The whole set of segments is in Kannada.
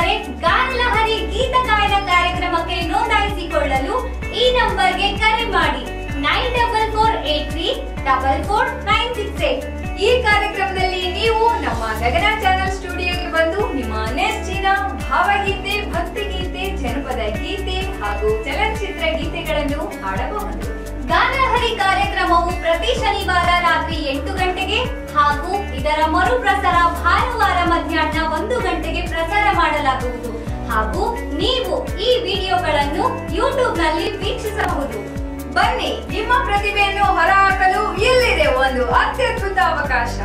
ಇದ್ದರೆ ಗಾನಲಹರಿ ಗೀತ ಗಾಯನ ಕಾರ್ಯಕ್ರಮಕ್ಕೆ ನೋಂದಾಯಿಸಿಕೊಳ್ಳಲು ಈ ನಂಬರ್ಗೆ ಕರೆ ಮಾಡಿ nine double four eight three double four nine six eight ಈ ಕಾರ್ಯಕ್ರಮದಲ್ಲಿ ನೀವು ನಮ್ಮ ಗಗನ ಚಾನಲ್ ಸ್ಟುಡಿಯೋಗೆ ಬಂದು ನಿಮ್ಮ ನೆಚ್ಚಿನ ಭಾವಗೀತೆ ಭಕ್ತಿಗೀತೆ ಜನಪದ ಗೀತೆ ಹಾಗೂ ಚಲನಚಿತ್ರ ಗೀತೆಗಳನ್ನು ಹಾಡಬಹುದು ಗಾನಹರಿ ಕಾರ್ಯಕ್ರಮವು ಪ್ರತಿ ಶನಿವಾರ ರಾತ್ರಿ ಎಂಟು ಗಂಟೆಗೆ ಹಾಗೂ ಇದರ ಮರುಪ್ರಸಾರ ಭಾನುವಾರ ಮಧ್ಯಾಹ್ನ ಒಂದು ಗಂಟೆಗೆ ಪ್ರಸಾರ ಮಾಡಲಾಗುವುದು ಹಾಗೂ ನೀವು ಈ ವಿಡಿಯೋಗಳನ್ನು ಯೂಟ್ಯೂಬ್ ನಲ್ಲಿ ವೀಕ್ಷಿಸಬಹುದು ಬನ್ನಿ ನಿಮ್ಮ ಪ್ರತಿಭೆಯನ್ನು ಹೊರಹಾಕಲು ಇಲ್ಲಿದೆ ಒಂದು ಅತ್ಯದ್ಭುತ ಅವಕಾಶ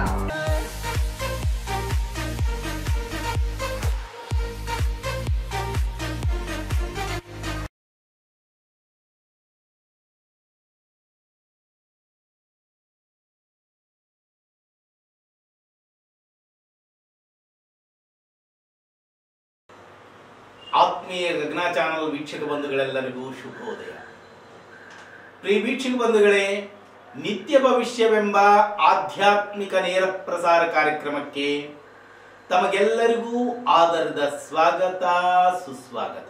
ಆತ್ಮೀಯ ಗಗನ ಚಾನಲ್ ವೀಕ್ಷಕ ಬಂಧುಗಳೆಲ್ಲರಿಗೂ ಶುಭೋದಯ ಪ್ರಿಯ ವೀಕ್ಷಕ ಬಂಧುಗಳೇ ನಿತ್ಯ ಭವಿಷ್ಯವೆಂಬ ಆಧ್ಯಾತ್ಮಿಕ ನೇರ ಪ್ರಸಾರ ಕಾರ್ಯಕ್ರಮಕ್ಕೆ ತಮಗೆಲ್ಲರಿಗೂ ಆದರದ ಸ್ವಾಗತ ಸುಸ್ವಾಗತ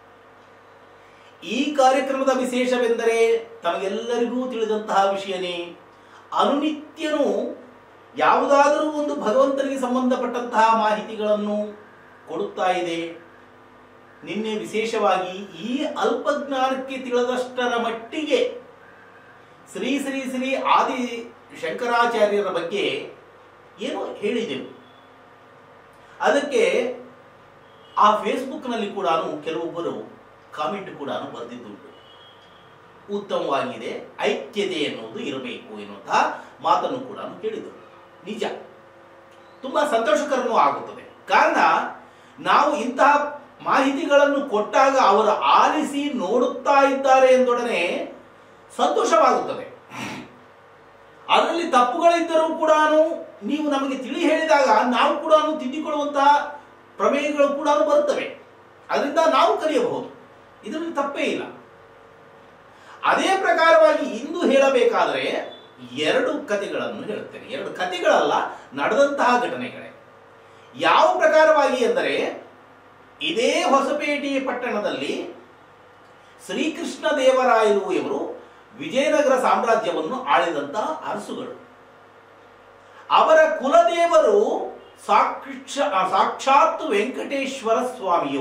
ಈ ಕಾರ್ಯಕ್ರಮದ ವಿಶೇಷವೆಂದರೆ ತಮಗೆಲ್ಲರಿಗೂ ತಿಳಿದಂತಹ ವಿಷಯನೇ ಅನುನಿತ್ಯನೂ ಯಾವುದಾದರೂ ಒಂದು ಭಗವಂತನಿಗೆ ಸಂಬಂಧಪಟ್ಟಂತಹ ಮಾಹಿತಿಗಳನ್ನು ಕೊಡುತ್ತಾ ಇದೆ ನಿನ್ನೆ ವಿಶೇಷವಾಗಿ ಈ ಅಲ್ಪಜ್ಞಾನಕ್ಕೆ ತಿಳಿದಷ್ಟರ ಮಟ್ಟಿಗೆ ಶ್ರೀ ಶ್ರೀ ಶ್ರೀ ಆದಿ ಶಂಕರಾಚಾರ್ಯರ ಬಗ್ಗೆ ಏನು ಹೇಳಿದೆವು ಅದಕ್ಕೆ ಆ ಫೇಸ್ಬುಕ್ನಲ್ಲಿ ಕೂಡ ಕೆಲವೊಬ್ಬರು ಕಾಮೆಂಟ್ ಕೂಡ ಬರೆದಿದ್ದುಂಟು ಉತ್ತಮವಾಗಿದೆ ಐಕ್ಯತೆ ಎನ್ನುವುದು ಇರಬೇಕು ಎನ್ನುವಂತಹ ಮಾತನ್ನು ಕೂಡ ಕೇಳಿದರು ನಿಜ ತುಂಬಾ ಸಂತೋಷಕರನೂ ಆಗುತ್ತದೆ ಕಾರಣ ನಾವು ಇಂತಹ ಮಾಹಿತಿಗಳನ್ನು ಕೊಟ್ಟಾಗ ಅವರು ಆಲಿಸಿ ನೋಡುತ್ತಾ ಇದ್ದಾರೆ ಎಂದೊಡನೆ ಸಂತೋಷವಾಗುತ್ತದೆ ಅದರಲ್ಲಿ ತಪ್ಪುಗಳಿದ್ದರೂ ಕೂಡ ನೀವು ನಮಗೆ ತಿಳಿ ಹೇಳಿದಾಗ ನಾವು ಕೂಡ ತಿದ್ದಿಕೊಳ್ಳುವಂತಹ ಪ್ರಮೇಯಗಳು ಕೂಡ ಬರುತ್ತವೆ ಅದರಿಂದ ನಾವು ಕಲಿಯಬಹುದು ಇದರಲ್ಲಿ ತಪ್ಪೇ ಇಲ್ಲ ಅದೇ ಪ್ರಕಾರವಾಗಿ ಇಂದು ಹೇಳಬೇಕಾದರೆ ಎರಡು ಕಥೆಗಳನ್ನು ಹೇಳುತ್ತೇನೆ ಎರಡು ಕಥೆಗಳಲ್ಲ ನಡೆದಂತಹ ಘಟನೆಗಳೇ ಯಾವ ಪ್ರಕಾರವಾಗಿ ಎಂದರೆ ಇದೇ ಹೊಸಪೇಟೆ ಪಟ್ಟಣದಲ್ಲಿ ಶ್ರೀಕೃಷ್ಣ ದೇವರಾಯರು ಇವರು ವಿಜಯನಗರ ಸಾಮ್ರಾಜ್ಯವನ್ನು ಆಳಿದಂತಹ ಅರಸುಗಳು ಅವರ ಕುಲದೇವರು ಸಾಕ್ಷ ಸಾಕ್ಷಾತ್ ವೆಂಕಟೇಶ್ವರ ಸ್ವಾಮಿಯು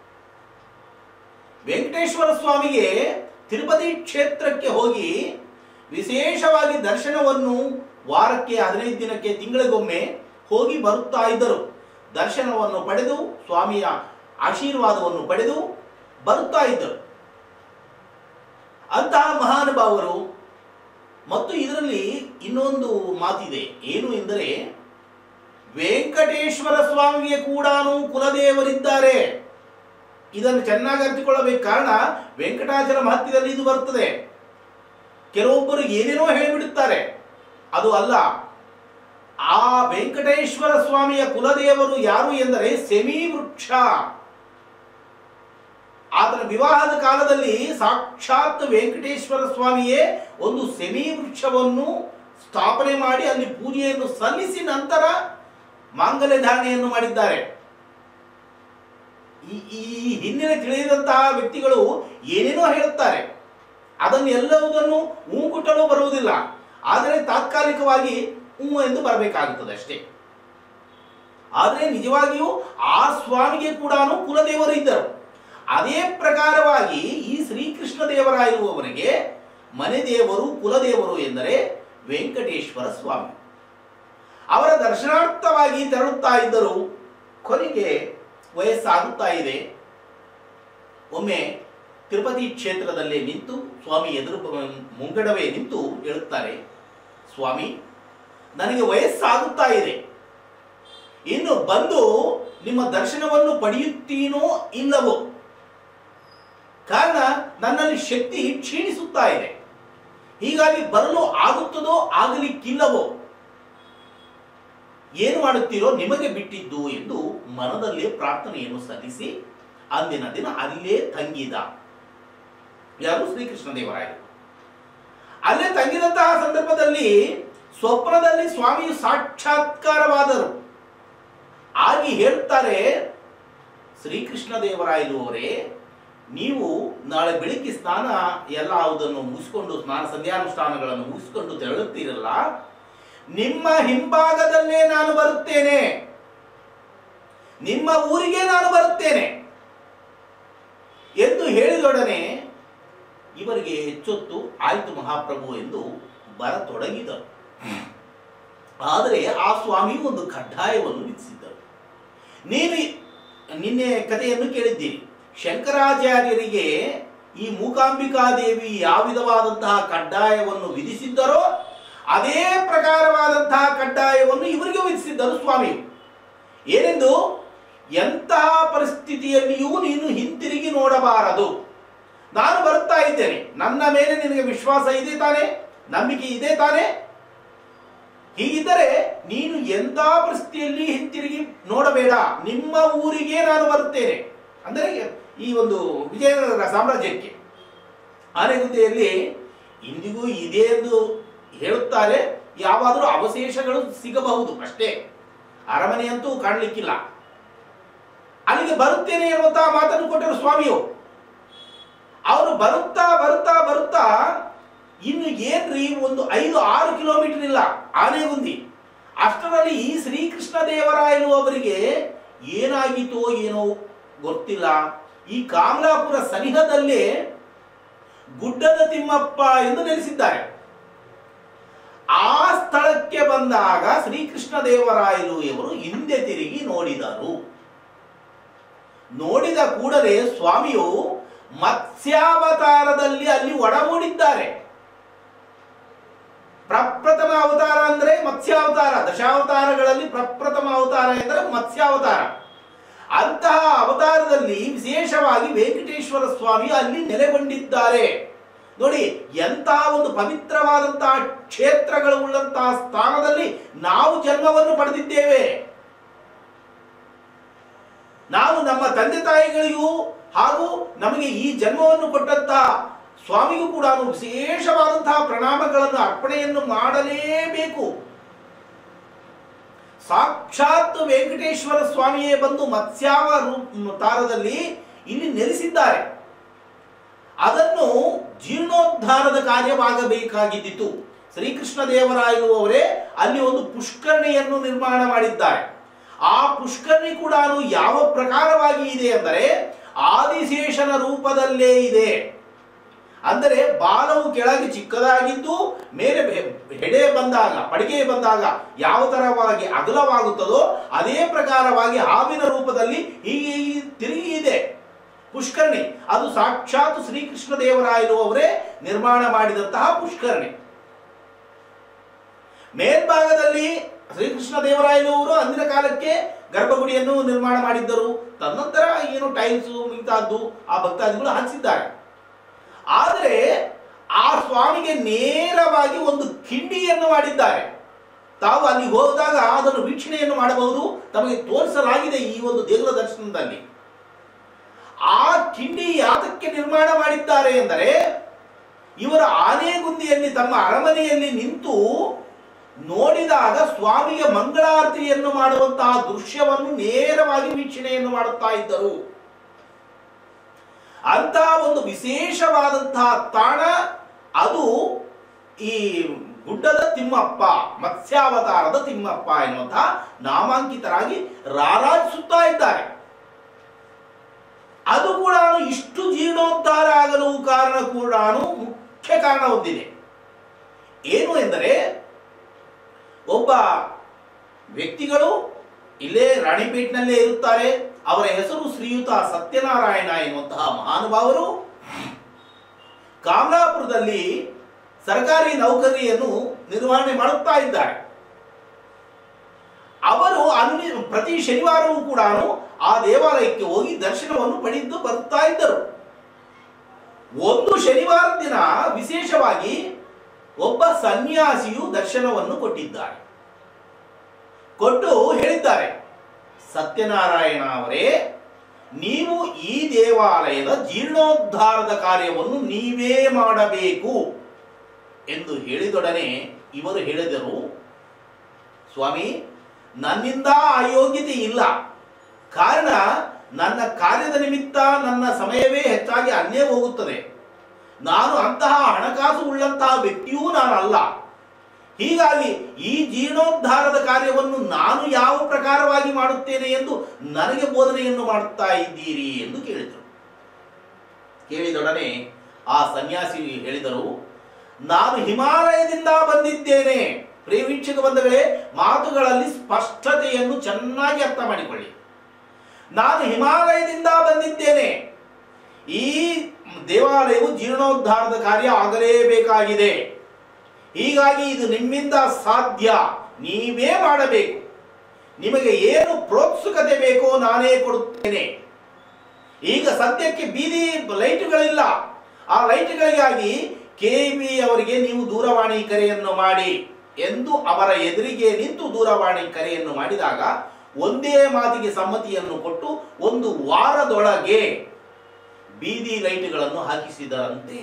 ವೆಂಕಟೇಶ್ವರ ಸ್ವಾಮಿಗೆ ತಿರುಪತಿ ಕ್ಷೇತ್ರಕ್ಕೆ ಹೋಗಿ ವಿಶೇಷವಾಗಿ ದರ್ಶನವನ್ನು ವಾರಕ್ಕೆ ಹದಿನೈದು ದಿನಕ್ಕೆ ತಿಂಗಳಿಗೊಮ್ಮೆ ಹೋಗಿ ಬರುತ್ತಾ ಇದ್ದರು ದರ್ಶನವನ್ನು ಪಡೆದು ಸ್ವಾಮಿಯ ಆಶೀರ್ವಾದವನ್ನು ಪಡೆದು ಬರುತ್ತಾ ಇದ್ದರು ಅಂತಹ ಮಹಾನುಭಾವರು ಮತ್ತು ಇದರಲ್ಲಿ ಇನ್ನೊಂದು ಮಾತಿದೆ ಏನು ಎಂದರೆ ವೆಂಕಟೇಶ್ವರ ಸ್ವಾಮಿಗೆ ಕೂಡ ಕುಲದೇವರಿದ್ದಾರೆ ಇದನ್ನು ಚೆನ್ನಾಗಿ ಅರಿತುಕೊಳ್ಳಬೇಕು ಕಾರಣ ವೆಂಕಟಾಚಲ ಮಹತ್ಯದಲ್ಲಿ ಇದು ಬರುತ್ತದೆ ಕೆಲವೊಬ್ಬರು ಏನೇನೋ ಹೇಳಿಬಿಡುತ್ತಾರೆ ಅದು ಅಲ್ಲ ಆ ವೆಂಕಟೇಶ್ವರ ಸ್ವಾಮಿಯ ಕುಲದೇವರು ಯಾರು ಎಂದರೆ ಸೆಮಿ ವೃಕ್ಷ ಆತನ ವಿವಾಹದ ಕಾಲದಲ್ಲಿ ಸಾಕ್ಷಾತ್ ವೆಂಕಟೇಶ್ವರ ಸ್ವಾಮಿಯೇ ಒಂದು ಸೆಮಿ ವೃಕ್ಷವನ್ನು ಸ್ಥಾಪನೆ ಮಾಡಿ ಅಲ್ಲಿ ಪೂಜೆಯನ್ನು ಸಲ್ಲಿಸಿ ನಂತರ ಮಾಂಗಲ್ಯ ಧಾರಣೆಯನ್ನು ಮಾಡಿದ್ದಾರೆ ಈ ಈ ಹಿನ್ನೆಲೆ ತಿಳಿದಂತಹ ವ್ಯಕ್ತಿಗಳು ಏನೇನೋ ಹೇಳುತ್ತಾರೆ ಅದನ್ನು ಎಲ್ಲವುದನ್ನು ಹೂ ಕುಟ್ಟಲು ಬರುವುದಿಲ್ಲ ಆದರೆ ತಾತ್ಕಾಲಿಕವಾಗಿ ಹೂ ಎಂದು ಬರಬೇಕಾಗುತ್ತದೆ ಅಷ್ಟೇ ಆದರೆ ನಿಜವಾಗಿಯೂ ಆ ಸ್ವಾಮಿಗೆ ಕೂಡ ಕುಲದೇವರು ಇದ್ದರು ಅದೇ ಪ್ರಕಾರವಾಗಿ ಈ ಶ್ರೀಕೃಷ್ಣ ದೇವರಾಯಿರುವವರಿಗೆ ಮನೆ ದೇವರು ಕುಲದೇವರು ಎಂದರೆ ವೆಂಕಟೇಶ್ವರ ಸ್ವಾಮಿ ಅವರ ದರ್ಶನಾರ್ಥವಾಗಿ ತೆರಳುತ್ತಾ ಇದ್ದರು ಕೊನೆಗೆ ವಯಸ್ಸಾಗುತ್ತಾ ಇದೆ ಒಮ್ಮೆ ತಿರುಪತಿ ಕ್ಷೇತ್ರದಲ್ಲೇ ನಿಂತು ಸ್ವಾಮಿ ಎದುರು ಮುಂಗಡವೇ ನಿಂತು ಹೇಳುತ್ತಾರೆ ಸ್ವಾಮಿ ನನಗೆ ವಯಸ್ಸಾಗುತ್ತಾ ಇದೆ ಇನ್ನು ಬಂದು ನಿಮ್ಮ ದರ್ಶನವನ್ನು ಪಡೆಯುತ್ತೀನೋ ಇಲ್ಲವೋ ಕಾರಣ ನನ್ನಲ್ಲಿ ಶಕ್ತಿ ಕ್ಷೀಣಿಸುತ್ತಾ ಇದೆ ಹೀಗಾಗಿ ಬರಲು ಆಗುತ್ತದೋ ಆಗಲಿಕ್ಕಿಲ್ಲವೋ ಏನು ಮಾಡುತ್ತೀರೋ ನಿಮಗೆ ಬಿಟ್ಟಿದ್ದು ಎಂದು ಮನದಲ್ಲೇ ಪ್ರಾರ್ಥನೆಯನ್ನು ಸಲ್ಲಿಸಿ ಅಂದಿನ ದಿನ ಅಲ್ಲೇ ತಂಗಿದ ಯಾರು ಶ್ರೀಕೃಷ್ಣ ದೇವರಾಯರು ಅಲ್ಲೇ ತಂಗಿದಂತಹ ಸಂದರ್ಭದಲ್ಲಿ ಸ್ವಪ್ನದಲ್ಲಿ ಸ್ವಾಮಿಯು ಸಾಕ್ಷಾತ್ಕಾರವಾದರು ಆಗಿ ಹೇಳ್ತಾರೆ ಶ್ರೀಕೃಷ್ಣ ದೇವರಾಯಲು ಅವರೇ ನೀವು ನಾಳೆ ಬೆಳಿಗ್ಗೆ ಸ್ನಾನ ಎಲ್ಲವುದನ್ನು ಮುಗಿಸ್ಕೊಂಡು ಸ್ನಾನ ಸಂಧ್ಯಾನುಷ್ಠಾನಗಳನ್ನು ಮುಗಿಸ್ಕೊಂಡು ತೆರಳುತ್ತೀರಲ್ಲ ನಿಮ್ಮ ಹಿಂಭಾಗದಲ್ಲೇ ನಾನು ಬರುತ್ತೇನೆ ನಿಮ್ಮ ಊರಿಗೆ ನಾನು ಬರುತ್ತೇನೆ ಎಂದು ಹೇಳಿದೊಡನೆ ಇವರಿಗೆ ಹೆಚ್ಚೊತ್ತು ಆಯ್ತು ಮಹಾಪ್ರಭು ಎಂದು ಬರತೊಡಗಿದರು ಆದರೆ ಆ ಸ್ವಾಮಿ ಒಂದು ಕಡ್ಡಾಯವನ್ನು ವಿಧಿಸಿದ್ದರು ನೀನು ನಿನ್ನೆ ಕಥೆಯನ್ನು ಕೇಳಿದ್ದೀರಿ ಶಂಕರಾಚಾರ್ಯರಿಗೆ ಈ ಮೂಕಾಂಬಿಕಾದೇವಿ ಯಾವ ವಿಧವಾದಂತಹ ಕಡ್ಡಾಯವನ್ನು ವಿಧಿಸಿದ್ದರೋ ಅದೇ ಪ್ರಕಾರವಾದಂತಹ ಕಡ್ಡಾಯವನ್ನು ಇವರಿಗೂ ವಿಧಿಸಿದ್ದರು ಸ್ವಾಮಿ ಏನೆಂದು ಎಂತಹ ಪರಿಸ್ಥಿತಿಯಲ್ಲಿಯೂ ನೀನು ಹಿಂತಿರುಗಿ ನೋಡಬಾರದು ನಾನು ಬರ್ತಾ ಇದ್ದೇನೆ ನನ್ನ ಮೇಲೆ ನಿನಗೆ ವಿಶ್ವಾಸ ಇದೆ ತಾನೆ ನಂಬಿಕೆ ಇದೆ ತಾನೆ ಹೀಗಿದ್ದರೆ ನೀನು ಎಂಥ ಪರಿಸ್ಥಿತಿಯಲ್ಲಿ ಹಿಂತಿರುಗಿ ನೋಡಬೇಡ ನಿಮ್ಮ ಊರಿಗೆ ನಾನು ಬರುತ್ತೇನೆ ಅಂದರೆ ಈ ಒಂದು ವಿಜಯನಗರ ಸಾಮ್ರಾಜ್ಯಕ್ಕೆ ಆನೆಗುಂದಿಯಲ್ಲಿ ಇಂದಿಗೂ ಇದೆ ಎಂದು ಹೇಳುತ್ತಾರೆ ಯಾವಾದರೂ ಅವಶೇಷಗಳು ಸಿಗಬಹುದು ಅಷ್ಟೇ ಅರಮನೆಯಂತೂ ಕಾಣಲಿಕ್ಕಿಲ್ಲ ಅಲ್ಲಿಗೆ ಬರುತ್ತೇನೆ ಎನ್ನುವಂತಹ ಮಾತನ್ನು ಕೊಟ್ಟರು ಸ್ವಾಮಿಯು ಅವರು ಬರುತ್ತಾ ಬರುತ್ತಾ ಬರುತ್ತಾ ಇನ್ನು ಏನ್ರಿ ಒಂದು ಐದು ಆರು ಕಿಲೋಮೀಟರ್ ಇಲ್ಲ ಆನೆಗುಂದಿ ಅಷ್ಟರಲ್ಲಿ ಈ ಶ್ರೀಕೃಷ್ಣ ದೇವರಾಯಲು ಅವರಿಗೆ ಏನಾಗಿತೋ ಏನೋ ಗೊತ್ತಿಲ್ಲ ಈ ಕಾಮಲಾಪುರ ಸನಿಹದಲ್ಲೇ ಗುಡ್ಡದ ತಿಮ್ಮಪ್ಪ ಎಂದು ನೆಲೆಸಿದ್ದಾರೆ ಆ ಸ್ಥಳಕ್ಕೆ ಬಂದಾಗ ಶ್ರೀಕೃಷ್ಣ ದೇವರಾಯಲು ಇವರು ಹಿಂದೆ ತಿರುಗಿ ನೋಡಿದರು ನೋಡಿದ ಕೂಡಲೇ ಸ್ವಾಮಿಯು ಮತ್ಸ್ಯಾವತಾರದಲ್ಲಿ ಅಲ್ಲಿ ಒಡಮೂಡಿದ್ದಾರೆ ಪ್ರಪ್ರಥಮ ಅವತಾರ ಅಂದ್ರೆ ಮತ್ಸ್ಯಾವತಾರ ದಶಾವತಾರಗಳಲ್ಲಿ ಪ್ರಪ್ರಥಮ ಅವತಾರ ಎಂದರೆ ಮತ್ಸ್ಯಾವತಾರ ಅಂತಹ ಅವತಾರದಲ್ಲಿ ವಿಶೇಷವಾಗಿ ವೆಂಕಟೇಶ್ವರ ಸ್ವಾಮಿ ಅಲ್ಲಿ ನೆಲೆಗೊಂಡಿದ್ದಾರೆ ನೋಡಿ ಎಂತಹ ಒಂದು ಪವಿತ್ರವಾದಂತಹ ಕ್ಷೇತ್ರಗಳು ಉಳ್ಳಂತಹ ಸ್ಥಾನದಲ್ಲಿ ನಾವು ಜನ್ಮವನ್ನು ಪಡೆದಿದ್ದೇವೆ ನಾವು ನಮ್ಮ ತಂದೆ ತಾಯಿಗಳಿಗೂ ಹಾಗೂ ನಮಗೆ ಈ ಜನ್ಮವನ್ನು ಕೊಟ್ಟಂತಹ ಸ್ವಾಮಿಗೂ ಕೂಡ ವಿಶೇಷವಾದಂತಹ ಪ್ರಣಾಮಗಳನ್ನು ಅರ್ಪಣೆಯನ್ನು ಮಾಡಲೇಬೇಕು ಸಾಕ್ಷಾತ್ ವೆಂಕಟೇಶ್ವರ ಸ್ವಾಮಿಯೇ ಬಂದು ಮತ್ಸ್ಯಾವ ತಾರದಲ್ಲಿ ಇಲ್ಲಿ ನೆಲೆಸಿದ್ದಾರೆ ಅದನ್ನು ಜೀರ್ಣೋದ್ಧಾರದ ಕಾರ್ಯವಾಗಬೇಕಾಗಿದ್ದಿತು ಶ್ರೀಕೃಷ್ಣ ದೇವರಾಯರು ಅವರೇ ಅಲ್ಲಿ ಒಂದು ಪುಷ್ಕರಣಿಯನ್ನು ನಿರ್ಮಾಣ ಮಾಡಿದ್ದಾರೆ ಆ ಪುಷ್ಕರಣಿ ಕೂಡ ಯಾವ ಪ್ರಕಾರವಾಗಿ ಇದೆ ಅಂದರೆ ಆದಿಶೇಷನ ರೂಪದಲ್ಲೇ ಇದೆ ಅಂದರೆ ಬಾಲವು ಕೆಳಗೆ ಚಿಕ್ಕದಾಗಿದ್ದು ಮೇಲೆ ಬೆ- ಹೆಡೆ ಬಂದಾಗ ಪಡಿಗೆ ಬಂದಾಗ ಯಾವ ತರವಾಗಿ ಅಗಲವಾಗುತ್ತದೋ ಅದೇ ಪ್ರಕಾರವಾಗಿ ಹಾವಿನ ರೂಪದಲ್ಲಿ ಹೀಗೆ ಹೀಗೆ ತಿರುಗಿ ಇದೆ ಪುಷ್ಕರಣಿ ಅದು ಸಾಕ್ಷಾತ್ ಶ್ರೀಕೃಷ್ಣ ದೇವರಾಯರು ಅವರೇ ನಿರ್ಮಾಣ ಮಾಡಿದಂತಹ ಪುಷ್ಕರಣಿ ಮೇಲ್ಭಾಗದಲ್ಲಿ ಶ್ರೀಕೃಷ್ಣ ದೇವರಾಯರು ಅವರು ಅಂದಿನ ಕಾಲಕ್ಕೆ ಗರ್ಭಗುಡಿಯನ್ನು ನಿರ್ಮಾಣ ಮಾಡಿದ್ದರು ತದನಂತರ ಏನು ಟೈಲ್ಸ್ ಮಿಗತಾದ್ದು ಆ ಭಕ್ತಾದಿಗಳು ಹಾಕಿಸಿದ್ದಾರೆ ಆದರೆ ಆ ಸ್ವಾಮಿಗೆ ನೇರವಾಗಿ ಒಂದು ಕಿಂಡಿಯನ್ನು ಮಾಡಿದ್ದಾರೆ ತಾವು ಅಲ್ಲಿ ಹೋದಾಗ ಅದನ್ನು ವೀಕ್ಷಣೆಯನ್ನು ಮಾಡಬಹುದು ತಮಗೆ ತೋರಿಸಲಾಗಿದೆ ಈ ಒಂದು ದೇಗುಲ ದರ್ಶನದಲ್ಲಿ ಆ ಕಿಂಡಿ ಯಾತಕ್ಕೆ ನಿರ್ಮಾಣ ಮಾಡಿದ್ದಾರೆ ಎಂದರೆ ಇವರ ಆನೆಗುಂದಿಯಲ್ಲಿ ತಮ್ಮ ಅರಮನೆಯಲ್ಲಿ ನಿಂತು ನೋಡಿದಾಗ ಸ್ವಾಮಿಗೆ ಮಂಗಳಾರತಿಯನ್ನು ಮಾಡುವಂತಹ ದೃಶ್ಯವನ್ನು ನೇರವಾಗಿ ವೀಕ್ಷಣೆಯನ್ನು ಮಾಡುತ್ತಾ ಇದ್ದರು ಅಂತಹ ಒಂದು ವಿಶೇಷವಾದಂತಹ ತಾಣ ಅದು ಈ ಗುಡ್ಡದ ತಿಮ್ಮಪ್ಪ ಮತ್ಸ್ಯಾವತಾರದ ತಿಮ್ಮಪ್ಪ ಎನ್ನುವಂತಹ ನಾಮಾಂಕಿತರಾಗಿ ರಾರಾಜಿಸುತ್ತಾ ಇದ್ದಾರೆ ಅದು ಕೂಡ ಇಷ್ಟು ಜೀರ್ಣೋದ್ಧಾರ ಆಗಲು ಕಾರಣ ಕೂಡ ಮುಖ್ಯ ಕಾರಣ ಹೊಂದಿದೆ ಏನು ಎಂದರೆ ಒಬ್ಬ ವ್ಯಕ್ತಿಗಳು ಇಲ್ಲೇ ರಾಣಿಪೇಟ್ನಲ್ಲೇ ಇರುತ್ತಾರೆ ಅವರ ಹೆಸರು ಶ್ರೀಯುತ ಸತ್ಯನಾರಾಯಣ ಎನ್ನುವಂತಹ ಮಹಾನುಭಾವರು ಕಾಮಲಾಪುರದಲ್ಲಿ ಸರ್ಕಾರಿ ನೌಕರಿಯನ್ನು ನಿರ್ವಹಣೆ ಮಾಡುತ್ತಾ ಇದ್ದಾರೆ ಅವರು ಅಲ್ಲಿ ಪ್ರತಿ ಶನಿವಾರವೂ ಕೂಡ ಆ ದೇವಾಲಯಕ್ಕೆ ಹೋಗಿ ದರ್ಶನವನ್ನು ಪಡೆದು ಬರುತ್ತಾ ಇದ್ದರು ಒಂದು ಶನಿವಾರ ದಿನ ವಿಶೇಷವಾಗಿ ಒಬ್ಬ ಸನ್ಯಾಸಿಯು ದರ್ಶನವನ್ನು ಕೊಟ್ಟಿದ್ದಾರೆ ಕೊಟ್ಟು ಹೇಳಿದ್ದಾರೆ ಸತ್ಯನಾರಾಯಣ ಅವರೇ ನೀವು ಈ ದೇವಾಲಯದ ಜೀರ್ಣೋದ್ಧಾರದ ಕಾರ್ಯವನ್ನು ನೀವೇ ಮಾಡಬೇಕು ಎಂದು ಹೇಳಿದೊಡನೆ ಇವರು ಹೇಳಿದರು ಸ್ವಾಮಿ ನನ್ನಿಂದ ಅಯೋಗ್ಯತೆ ಇಲ್ಲ ಕಾರಣ ನನ್ನ ಕಾರ್ಯದ ನಿಮಿತ್ತ ನನ್ನ ಸಮಯವೇ ಹೆಚ್ಚಾಗಿ ಅಲ್ಲೇ ಹೋಗುತ್ತದೆ ನಾನು ಅಂತಹ ಹಣಕಾಸು ಉಳ್ಳಂತಹ ವ್ಯಕ್ತಿಯೂ ನಾನಲ್ಲ ಹೀಗಾಗಿ ಈ ಜೀರ್ಣೋದ್ಧಾರದ ಕಾರ್ಯವನ್ನು ನಾನು ಯಾವ ಪ್ರಕಾರವಾಗಿ ಮಾಡುತ್ತೇನೆ ಎಂದು ನನಗೆ ಬೋಧನೆಯನ್ನು ಮಾಡುತ್ತಾ ಇದ್ದೀರಿ ಎಂದು ಕೇಳಿದರು ಕೇಳಿದೊಡನೆ ಆ ಸನ್ಯಾಸಿ ಹೇಳಿದರು ನಾನು ಹಿಮಾಲಯದಿಂದ ಬಂದಿದ್ದೇನೆ ಪ್ರಿಯ ವೀಕ್ಷಕ ಬಂಧುಗಳೇ ಮಾತುಗಳಲ್ಲಿ ಸ್ಪಷ್ಟತೆಯನ್ನು ಚೆನ್ನಾಗಿ ಅರ್ಥ ಮಾಡಿಕೊಳ್ಳಿ ನಾನು ಹಿಮಾಲಯದಿಂದ ಬಂದಿದ್ದೇನೆ ಈ ದೇವಾಲಯವು ಜೀರ್ಣೋದ್ಧಾರದ ಕಾರ್ಯ ಆಗಲೇಬೇಕಾಗಿದೆ ಹೀಗಾಗಿ ಇದು ನಿಮ್ಮಿಂದ ಸಾಧ್ಯ ನೀವೇ ಮಾಡಬೇಕು ನಿಮಗೆ ಏನು ಪ್ರೋತ್ಸುಕತೆ ಬೇಕೋ ನಾನೇ ಕೊಡುತ್ತೇನೆ ಈಗ ಸದ್ಯಕ್ಕೆ ಬೀದಿ ಲೈಟ್ಗಳಿಲ್ಲ ಆ ಲೈಟ್ಗಳಿಗಾಗಿ ಕೆ ಬಿ ಅವರಿಗೆ ನೀವು ದೂರವಾಣಿ ಕರೆಯನ್ನು ಮಾಡಿ ಎಂದು ಅವರ ಎದುರಿಗೆ ನಿಂತು ದೂರವಾಣಿ ಕರೆಯನ್ನು ಮಾಡಿದಾಗ ಒಂದೇ ಮಾತಿಗೆ ಸಮ್ಮತಿಯನ್ನು ಕೊಟ್ಟು ಒಂದು ವಾರದೊಳಗೆ ಬೀದಿ ಲೈಟ್ಗಳನ್ನು ಹಾಕಿಸಿದರಂತೆ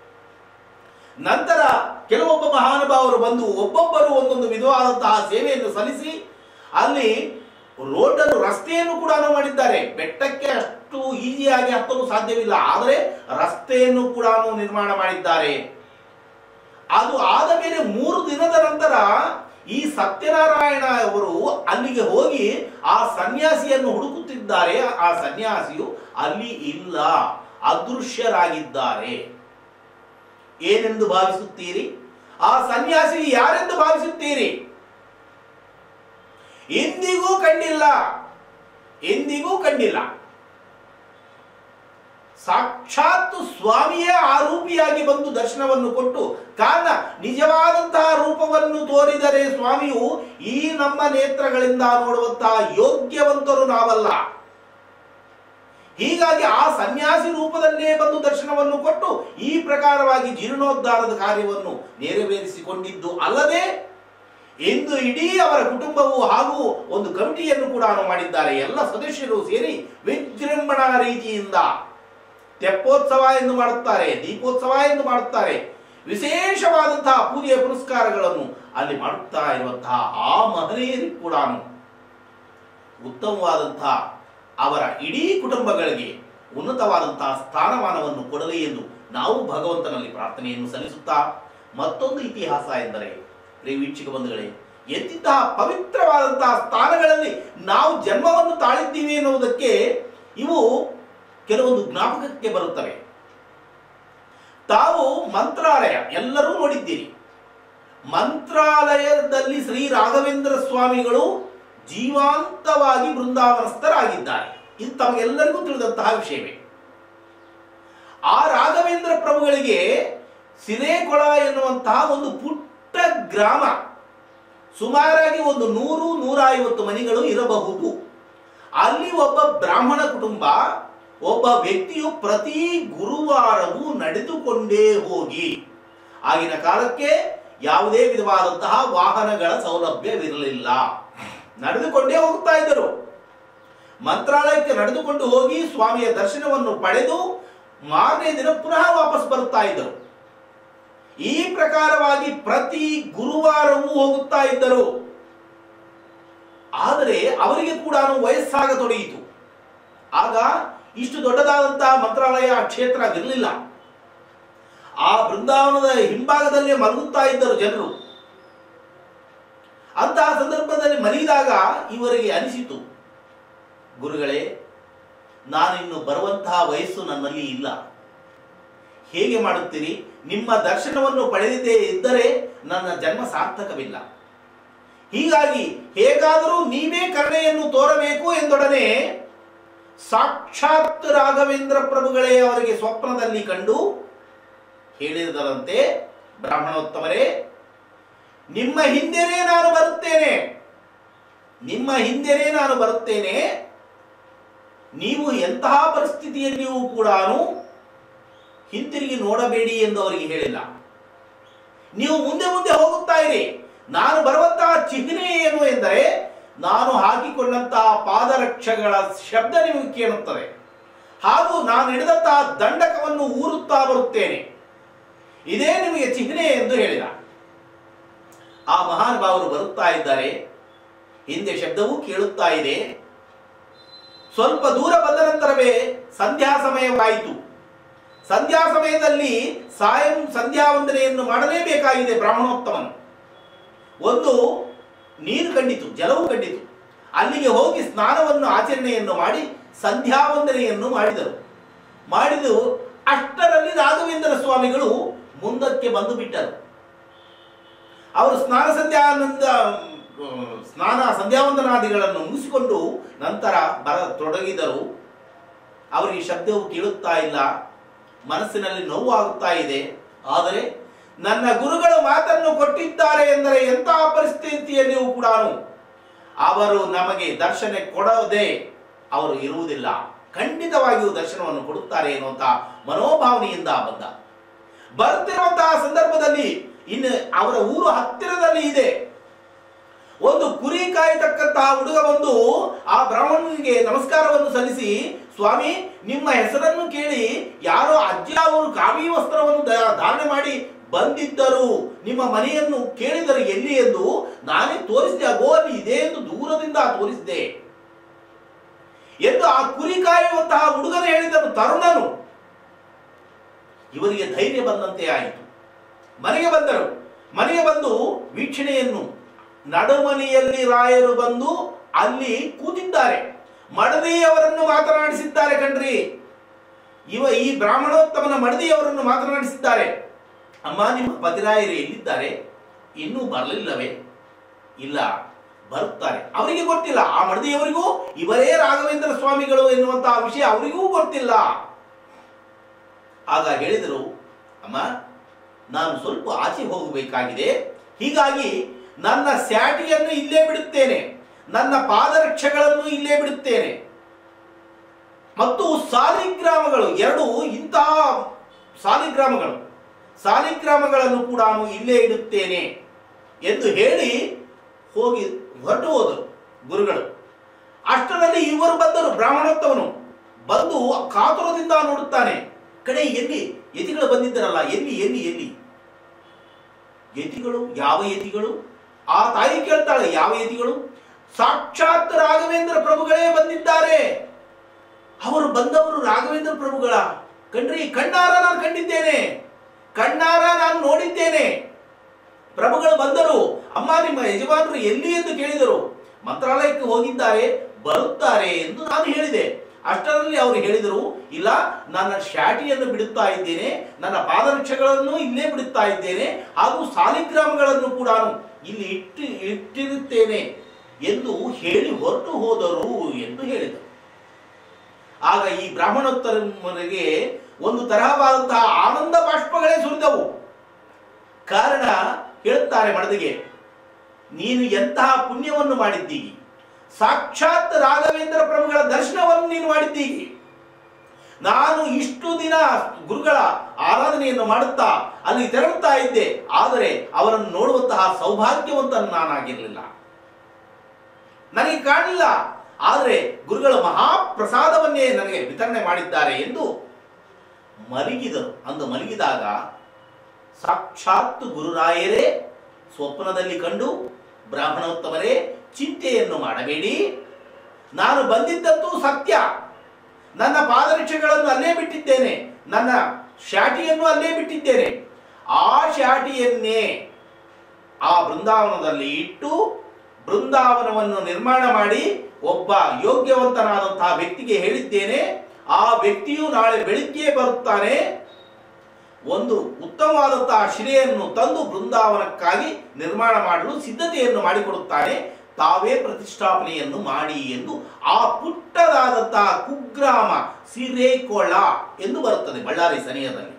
ನಂತರ ಕೆಲವೊಬ್ಬ ಮಹಾನುಭಾವರು ಬಂದು ಒಬ್ಬೊಬ್ಬರು ಒಂದೊಂದು ವಿಧವಾದಂತಹ ಸೇವೆಯನ್ನು ಸಲ್ಲಿಸಿ ಅಲ್ಲಿ ರೋಡನ್ನು ರಸ್ತೆಯನ್ನು ಕೂಡ ಮಾಡಿದ್ದಾರೆ ಬೆಟ್ಟಕ್ಕೆ ಅಷ್ಟು ಈಸಿಯಾಗಿ ಹತ್ತಲು ಸಾಧ್ಯವಿಲ್ಲ ಆದರೆ ರಸ್ತೆಯನ್ನು ಕೂಡ ನಿರ್ಮಾಣ ಮಾಡಿದ್ದಾರೆ ಅದು ಆದ ಮೇಲೆ ಮೂರು ದಿನದ ನಂತರ ಈ ಸತ್ಯನಾರಾಯಣ ಅವರು ಅಲ್ಲಿಗೆ ಹೋಗಿ ಆ ಸನ್ಯಾಸಿಯನ್ನು ಹುಡುಕುತ್ತಿದ್ದಾರೆ ಆ ಸನ್ಯಾಸಿಯು ಅಲ್ಲಿ ಇಲ್ಲ ಅದೃಶ್ಯರಾಗಿದ್ದಾರೆ ಏನೆಂದು ಭಾವಿಸುತ್ತೀರಿ ಆ ಸನ್ಯಾಸಿ ಯಾರೆಂದು ಭಾವಿಸುತ್ತೀರಿ ಎಂದಿಗೂ ಕಂಡಿಲ್ಲ ಎಂದಿಗೂ ಕಂಡಿಲ್ಲ ಸಾಕ್ಷಾತ್ ಸ್ವಾಮಿಯೇ ಆರೂಪಿಯಾಗಿ ಬಂದು ದರ್ಶನವನ್ನು ಕೊಟ್ಟು ಕಾರಣ ನಿಜವಾದಂತಹ ರೂಪವನ್ನು ತೋರಿದರೆ ಸ್ವಾಮಿಯು ಈ ನಮ್ಮ ನೇತ್ರಗಳಿಂದ ನೋಡುವಂತಹ ಯೋಗ್ಯವಂತರು ನಾವಲ್ಲ ಹೀಗಾಗಿ ಆ ಸನ್ಯಾಸಿ ರೂಪದಲ್ಲೇ ಬಂದು ದರ್ಶನವನ್ನು ಕೊಟ್ಟು ಈ ಪ್ರಕಾರವಾಗಿ ಜೀರ್ಣೋದ್ಧಾರದ ಕಾರ್ಯವನ್ನು ನೆರವೇರಿಸಿಕೊಂಡಿದ್ದು ಅಲ್ಲದೆ ಇಂದು ಇಡೀ ಅವರ ಕುಟುಂಬವು ಹಾಗೂ ಒಂದು ಕಮಿಟಿಯನ್ನು ಕೂಡ ಮಾಡಿದ್ದಾರೆ ಎಲ್ಲ ಸದಸ್ಯರು ಸೇರಿ ವಿಜೃಂಭಣಾ ರೀತಿಯಿಂದ ತೆಪ್ಪೋತ್ಸವ ಎಂದು ಮಾಡುತ್ತಾರೆ ದೀಪೋತ್ಸವ ಎಂದು ಮಾಡುತ್ತಾರೆ ವಿಶೇಷವಾದಂತಹ ಪೂಜೆಯ ಪುರಸ್ಕಾರಗಳನ್ನು ಅಲ್ಲಿ ಮಾಡುತ್ತಾ ಇರುವಂತಹ ಆ ಮಹನೀಯರಿಗೆ ಕೂಡ ಉತ್ತಮವಾದಂತಹ ಅವರ ಇಡೀ ಕುಟುಂಬಗಳಿಗೆ ಉನ್ನತವಾದಂತಹ ಸ್ಥಾನಮಾನವನ್ನು ಕೊಡಲಿ ಎಂದು ನಾವು ಭಗವಂತನಲ್ಲಿ ಪ್ರಾರ್ಥನೆಯನ್ನು ಸಲ್ಲಿಸುತ್ತಾ ಮತ್ತೊಂದು ಇತಿಹಾಸ ಎಂದರೆ ಪ್ರಿಯ ವೀಕ್ಷಕ ಬಂಧುಗಳೇ ಎಂತಿಂತಹ ಪವಿತ್ರವಾದಂತಹ ಸ್ಥಾನಗಳಲ್ಲಿ ನಾವು ಜನ್ಮವನ್ನು ತಾಳಿದ್ದೀವಿ ಎನ್ನುವುದಕ್ಕೆ ಇವು ಕೆಲವೊಂದು ಜ್ಞಾಪಕಕ್ಕೆ ಬರುತ್ತವೆ ತಾವು ಮಂತ್ರಾಲಯ ಎಲ್ಲರೂ ನೋಡಿದ್ದೀರಿ ಮಂತ್ರಾಲಯದಲ್ಲಿ ಶ್ರೀ ರಾಘವೇಂದ್ರ ಸ್ವಾಮಿಗಳು ಜೀವಾಂತವಾಗಿ ಬೃಂದಾವನಸ್ಥರಾಗಿದ್ದಾರೆ ಇದು ತಮಗೆಲ್ಲರಿಗೂ ತಿಳಿದಂತಹ ವಿಷಯವೇ ಆ ರಾಘವೇಂದ್ರ ಪ್ರಭುಗಳಿಗೆ ಸಿರೇಕೊಳ ಎನ್ನುವಂತಹ ಒಂದು ಪುಟ್ಟ ಗ್ರಾಮ ಸುಮಾರಾಗಿ ಒಂದು ನೂರು ನೂರ ಐವತ್ತು ಮನೆಗಳು ಇರಬಹುದು ಅಲ್ಲಿ ಒಬ್ಬ ಬ್ರಾಹ್ಮಣ ಕುಟುಂಬ ಒಬ್ಬ ವ್ಯಕ್ತಿಯು ಪ್ರತಿ ಗುರುವಾರವೂ ನಡೆದುಕೊಂಡೇ ಹೋಗಿ ಆಗಿನ ಕಾಲಕ್ಕೆ ಯಾವುದೇ ವಿಧವಾದಂತಹ ವಾಹನಗಳ ಸೌಲಭ್ಯವಿರಲಿಲ್ಲ ನಡೆದುಕೊಂಡೇ ಹೋಗ್ತಾ ಇದ್ದರು ಮಂತ್ರಾಲಯಕ್ಕೆ ನಡೆದುಕೊಂಡು ಹೋಗಿ ಸ್ವಾಮಿಯ ದರ್ಶನವನ್ನು ಪಡೆದು ಮಾರನೇ ದಿನ ಪುನಃ ವಾಪಸ್ ಬರುತ್ತಾ ಇದ್ದರು ಈ ಪ್ರಕಾರವಾಗಿ ಪ್ರತಿ ಗುರುವಾರವೂ ಹೋಗುತ್ತಾ ಇದ್ದರು ಆದರೆ ಅವರಿಗೆ ಕೂಡ ವಯಸ್ಸಾಗತೊಡಗಿತು ಆಗ ಇಷ್ಟು ದೊಡ್ಡದಾದಂತಹ ಮಂತ್ರಾಲಯ ಕ್ಷೇತ್ರ ಇರಲಿಲ್ಲ ಆ ಬೃಂದಾವನದ ಹಿಂಭಾಗದಲ್ಲೇ ಮಲಗುತ್ತಾ ಇದ್ದರು ಜನರು ಅಂತಹ ಸಂದರ್ಭದಲ್ಲಿ ಮಲಗಿದಾಗ ಇವರಿಗೆ ಅನಿಸಿತು ಗುರುಗಳೇ ನಾನಿನ್ನು ಬರುವಂತಹ ವಯಸ್ಸು ನನ್ನಲ್ಲಿ ಇಲ್ಲ ಹೇಗೆ ಮಾಡುತ್ತೀರಿ ನಿಮ್ಮ ದರ್ಶನವನ್ನು ಪಡೆದಿದ್ದೇ ಇದ್ದರೆ ನನ್ನ ಜನ್ಮ ಸಾರ್ಥಕವಿಲ್ಲ ಹೀಗಾಗಿ ಹೇಗಾದರೂ ನೀವೇ ಕರುಣೆಯನ್ನು ತೋರಬೇಕು ಎಂದೊಡನೆ ಸಾಕ್ಷಾತ್ ರಾಘವೇಂದ್ರ ಪ್ರಭುಗಳೇ ಅವರಿಗೆ ಸ್ವಪ್ನದಲ್ಲಿ ಕಂಡು ಹೇಳಿದರಂತೆ ಬ್ರಾಹ್ಮಣೋತ್ತಮರೇ ನಿಮ್ಮ ಹಿಂದೆನೇ ನಾನು ಬರುತ್ತೇನೆ ನಿಮ್ಮ ಹಿಂದೆನೇ ನಾನು ಬರುತ್ತೇನೆ ನೀವು ಎಂತಹ ಪರಿಸ್ಥಿತಿಯಲ್ಲಿಯೂ ಕೂಡ ಹಿಂತಿರುಗಿ ನೋಡಬೇಡಿ ಎಂದು ಅವರಿಗೆ ಹೇಳಿಲ್ಲ ನೀವು ಮುಂದೆ ಮುಂದೆ ಹೋಗುತ್ತಾ ಇರಿ ನಾನು ಬರುವಂತಹ ಚಿಹ್ನೆ ಏನು ಎಂದರೆ ನಾನು ಹಾಕಿಕೊಂಡಂತಹ ಪಾದರಕ್ಷೆಗಳ ಶಬ್ದ ನಿಮಗೆ ಕೇಳುತ್ತದೆ ಹಾಗೂ ನಾನು ಹಿಡಿದಂತಹ ದಂಡಕವನ್ನು ಊರುತ್ತಾ ಬರುತ್ತೇನೆ ಇದೇ ನಿಮಗೆ ಚಿಹ್ನೆ ಎಂದು ಹೇಳಿದ ಆ ಮಹಾನುಭಾವರು ಬರುತ್ತಾ ಇದ್ದಾರೆ ಹಿಂದೆ ಶಬ್ದವೂ ಕೇಳುತ್ತಾ ಇದೆ ಸ್ವಲ್ಪ ದೂರ ಬಂದ ನಂತರವೇ ಸಂಧ್ಯಾ ಸಮಯವಾಯಿತು ಸಂಧ್ಯಾ ಸಮಯದಲ್ಲಿ ಸಾಯಂ ಸಂಧ್ಯಾ ವಂದನೆಯನ್ನು ಮಾಡಲೇಬೇಕಾಗಿದೆ ಬ್ರಾಹ್ಮಣೋತ್ತಮನು ಒಂದು ನೀರು ಕಂಡಿತು ಜಲವು ಕಂಡಿತು ಅಲ್ಲಿಗೆ ಹೋಗಿ ಸ್ನಾನವನ್ನು ಆಚರಣೆಯನ್ನು ಮಾಡಿ ಸಂಧ್ಯಾ ವಂದನೆಯನ್ನು ಮಾಡಿದರು ಮಾಡಿದು ಅಷ್ಟರಲ್ಲಿ ರಾಘವೇಂದ್ರ ಸ್ವಾಮಿಗಳು ಮುಂದಕ್ಕೆ ಬಂದು ಬಿಟ್ಟರು ಅವರು ಸ್ನಾನ ಸಂಧ್ಯಾನಂದ ಅಹ್, ಸ್ನಾನ ಸಂಧ್ಯಾವಂದನಾದಿಗಳನ್ನು ಮುಗಿಸಿಕೊಂಡು ನಂತರ ಬರ ತೊಡಗಿದರು ಅವರಿಗೆ ಶಬ್ದವು ಕೇಳುತ್ತಾ ಇಲ್ಲ ಮನಸ್ಸಿನಲ್ಲಿ ನೋವು ಆಗುತ್ತಾ ಇದೆ ಆದರೆ ನನ್ನ ಗುರುಗಳು ಮಾತನ್ನು ಕೊಟ್ಟಿದ್ದಾರೆ ಎಂದರೆ ಎಂತಹ ಪರಿಸ್ಥಿತಿಯಲ್ಲಿಯೂ ಕೂಡ ಅವರು ನಮಗೆ ದರ್ಶನ ಕೊಡದೆ ಅವರು ಇರುವುದಿಲ್ಲ ಖಂಡಿತವಾಗಿಯೂ ದರ್ಶನವನ್ನು ಕೊಡುತ್ತಾರೆ ಎನ್ನುವಂತ ಮನೋಭಾವನೆಯಿಂದ ಬಂದ ಬರ್ತಿರುವಂತಹ ಸಂದರ್ಭದಲ್ಲಿ ಇನ್ನು ಅವರ ಊರು ಹತ್ತಿರದಲ್ಲಿ ಇದೆ ಒಂದು ಕುರಿ ಕಾಯತಕ್ಕಂತಹ ಹುಡುಗ ಬಂದು ಆ ಬ್ರಾಹ್ಮಣನಿಗೆ ನಮಸ್ಕಾರವನ್ನು ಸಲ್ಲಿಸಿ ಸ್ವಾಮಿ ನಿಮ್ಮ ಹೆಸರನ್ನು ಕೇಳಿ ಯಾರೋ ಅಜ್ಜ ಅವರು ಕಾವಿ ವಸ್ತ್ರವನ್ನು ದ- ಧಾರಣೆ ಮಾಡಿ ಬಂದಿದ್ದರು ನಿಮ್ಮ ಮನೆಯನ್ನು ಕೇಳಿದರು ಎಲ್ಲಿ ಎಂದು ನಾನೇ ತೋರಿಸಿದೆ ಅಗೋ ಅಲ್ಲಿ ಇದೆ ಎಂದು ದೂರದಿಂದ ತೋರಿಸಿದೆ ಎಂದು ಆ ಕುರಿ ಕಾಯುವಂತಹ ಹುಡುಗನು ಹೇಳಿದನು ತರುಣನು ಇವರಿಗೆ ಧೈರ್ಯ ಬಂದಂತೆ ಆಯಿತು ಮನೆಗೆ ಬಂದರು ಮನೆಗೆ ಬಂದು ವೀಕ್ಷಣೆಯನ್ನು ನಡುಮನೆಯಲ್ಲಿ ರಾಯರು ಬಂದು ಅಲ್ಲಿ ಕೂತಿದ್ದಾರೆ ಮಡದಿಯವರನ್ನು ಮಾತನಾಡಿಸಿದ್ದಾರೆ ಕಣ್ರಿ ಇವ ಈ ಬ್ರಾಹ್ಮಣೋತ್ತಮನ ಮಡದಿಯವರನ್ನು ಮಾತನಾಡಿಸಿದ್ದಾರೆ ಅಮ್ಮ ನಿಮ್ಮ ಪತಿರಾಯರು ಎಲ್ಲಿದ್ದಾರೆ ಇನ್ನೂ ಬರಲಿಲ್ಲವೇ ಇಲ್ಲ ಬರುತ್ತಾರೆ ಅವರಿಗೆ ಗೊತ್ತಿಲ್ಲ ಆ ಮಡದಿಯವರಿಗೂ ಇವರೇ ರಾಘವೇಂದ್ರ ಸ್ವಾಮಿಗಳು ಎನ್ನುವಂತಹ ವಿಷಯ ಅವರಿಗೂ ಗೊತ್ತಿಲ್ಲ ಆಗ ಹೇಳಿದರು ಅಮ್ಮ ನಾನು ಸ್ವಲ್ಪ ಆಚೆ ಹೋಗಬೇಕಾಗಿದೆ ಹೀಗಾಗಿ ನನ್ನ ಸ್ಯಾಟಿಯನ್ನು ಇಲ್ಲೇ ಬಿಡುತ್ತೇನೆ ನನ್ನ ಪಾದರಕ್ಷೆಗಳನ್ನು ಇಲ್ಲೇ ಬಿಡುತ್ತೇನೆ ಮತ್ತು ಸಾಲಿಗ್ರಾಮಗಳು ಎರಡು ಇಂತಹ ಸಾಲಿಗ್ರಾಮಗಳು ಸಾಲಿಗ್ರಾಮಗಳನ್ನು ಕೂಡ ನಾನು ಇಲ್ಲೇ ಇಡುತ್ತೇನೆ ಎಂದು ಹೇಳಿ ಹೋಗಿ ಹೊರಟು ಹೋದರು ಗುರುಗಳು ಅಷ್ಟರಲ್ಲಿ ಇವರು ಬಂದರು ಬ್ರಾಹ್ಮಣೋತ್ತವನು ಬಂದು ಕಾತುರದಿಂದ ನೋಡುತ್ತಾನೆ ಕಡೆ ಎಲ್ಲಿ ಯತಿಗಳು ಬಂದಿದ್ದರಲ್ಲ ಎಲ್ಲಿ ಎಲ್ಲಿ ಎಲ್ಲಿ ಯತಿಗಳು ಯಾವ ಯತಿಗಳು ಆ ತಾಯಿ ಕೇಳ್ತಾಳೆ ಯಾವ ಯತಿಗಳು ಸಾಕ್ಷಾತ್ ರಾಘವೇಂದ್ರ ಪ್ರಭುಗಳೇ ಬಂದಿದ್ದಾರೆ ಅವರು ಬಂದವರು ರಾಘವೇಂದ್ರ ಪ್ರಭುಗಳ ಕಣ್ರಿ ಕಣ್ಣಾರ ನಾನು ಕಂಡಿದ್ದೇನೆ ಕಣ್ಣಾರ ನಾನು ನೋಡಿದ್ದೇನೆ ಪ್ರಭುಗಳು ಬಂದರು ಅಮ್ಮ ನಿಮ್ಮ ಯಜಮಾನರು ಎಲ್ಲಿ ಎಂದು ಕೇಳಿದರು ಮಂತ್ರಾಲಯಕ್ಕೆ ಹೋಗಿದ್ದಾರೆ ಬರುತ್ತಾರೆ ಎಂದು ನಾನು ಹೇಳಿದೆ ಅಷ್ಟರಲ್ಲಿ ಅವರು ಹೇಳಿದರು ಇಲ್ಲ ನನ್ನ ಶಾಟಿಯನ್ನು ಬಿಡುತ್ತಾ ಇದ್ದೇನೆ ನನ್ನ ಪಾದರಕ್ಷೆಗಳನ್ನು ಇಲ್ಲೇ ಬಿಡುತ್ತಾ ಇದ್ದೇನೆ ಹಾಗೂ ಸಾಲಿಗ್ರಾಮಗಳನ್ನು ಕೂಡ ಇಲ್ಲಿ ಇಟ್ಟು ಇಟ್ಟಿರುತ್ತೇನೆ ಎಂದು ಹೇಳಿ ಹೊರಟು ಹೋದರು ಎಂದು ಹೇಳಿದರು ಆಗ ಈ ಬ್ರಾಹ್ಮಣೋತ್ತರರಿಗೆ ಒಂದು ತರಹವಾದಂತಹ ಆನಂದ ಬಾಷ್ಪಗಳೇ ಸುರಿದವು ಕಾರಣ ಹೇಳುತ್ತಾರೆ ಮಡದಿಗೆ ನೀನು ಎಂತಹ ಪುಣ್ಯವನ್ನು ಮಾಡಿದ್ದೀಗಿ ಸಾಕ್ಷಾತ್ ರಾಘವೇಂದ್ರ ಪ್ರಭುಗಳ ದರ್ಶನವನ್ನು ನೀನು ಮಾಡಿದ್ದೀಗಿ ನಾನು ಇಷ್ಟು ದಿನ ಗುರುಗಳ ಆರಾಧನೆಯನ್ನು ಮಾಡುತ್ತಾ ಅಲ್ಲಿ ತೆರಳುತ್ತಾ ಇದ್ದೆ ಆದರೆ ಅವರನ್ನು ನೋಡುವಂತಹ ಸೌಭಾಗ್ಯವಂತನು ನಾನಾಗಿರಲಿಲ್ಲ ನನಗೆ ಕಾಣಲಿಲ್ಲ ಆದರೆ ಗುರುಗಳ ಮಹಾಪ್ರಸಾದವನ್ನೇ ನನಗೆ ವಿತರಣೆ ಮಾಡಿದ್ದಾರೆ ಎಂದು ಮಲಗಿದರು ಅಂದು ಮಲಗಿದಾಗ ಸಾಕ್ಷಾತ್ ಗುರುರಾಯರೇ ಸ್ವಪ್ನದಲ್ಲಿ ಕಂಡು ಬ್ರಾಹ್ಮಣೋತ್ತಮರೇ ಚಿಂತೆಯನ್ನು ಮಾಡಬೇಡಿ ನಾನು ಬಂದಿದ್ದಂತೂ ಸತ್ಯ ನನ್ನ ಪಾದರಕ್ಷೆಗಳನ್ನು ಅಲ್ಲೇ ಬಿಟ್ಟಿದ್ದೇನೆ ನನ್ನ ಶಾಟಿಯನ್ನು ಅಲ್ಲೇ ಬಿಟ್ಟಿದ್ದೇನೆ ಆ ಶಾಟಿಯನ್ನೇ ಆ ಬೃಂದಾವನದಲ್ಲಿ ಇಟ್ಟು ಬೃಂದಾವನವನ್ನು ನಿರ್ಮಾಣ ಮಾಡಿ ಒಬ್ಬ ಯೋಗ್ಯವಂತನಾದಂತಹ ವ್ಯಕ್ತಿಗೆ ಹೇಳಿದ್ದೇನೆ ಆ ವ್ಯಕ್ತಿಯು ನಾಳೆ ಬೆಳಿಗ್ಗೆ ಬರುತ್ತಾನೆ ಒಂದು ಉತ್ತಮವಾದಂತಹ ಶಿಲೆಯನ್ನು ತಂದು ಬೃಂದಾವನಕ್ಕಾಗಿ ನಿರ್ಮಾಣ ಮಾಡಲು ಸಿದ್ಧತೆಯನ್ನು ಮಾಡಿಕೊಡುತ್ತಾನೆ ತಾವೇ ಪ್ರತಿಷ್ಠಾಪನೆಯನ್ನು ಮಾಡಿ ಎಂದು ಆ ಪುಟ್ಟದಾದಂತಹ ಕುಗ್ರಾಮ ಸಿರೇಕೊಳ ಎಂದು ಬರುತ್ತದೆ ಬಳ್ಳಾರಿ ಸನಿಹದಲ್ಲಿ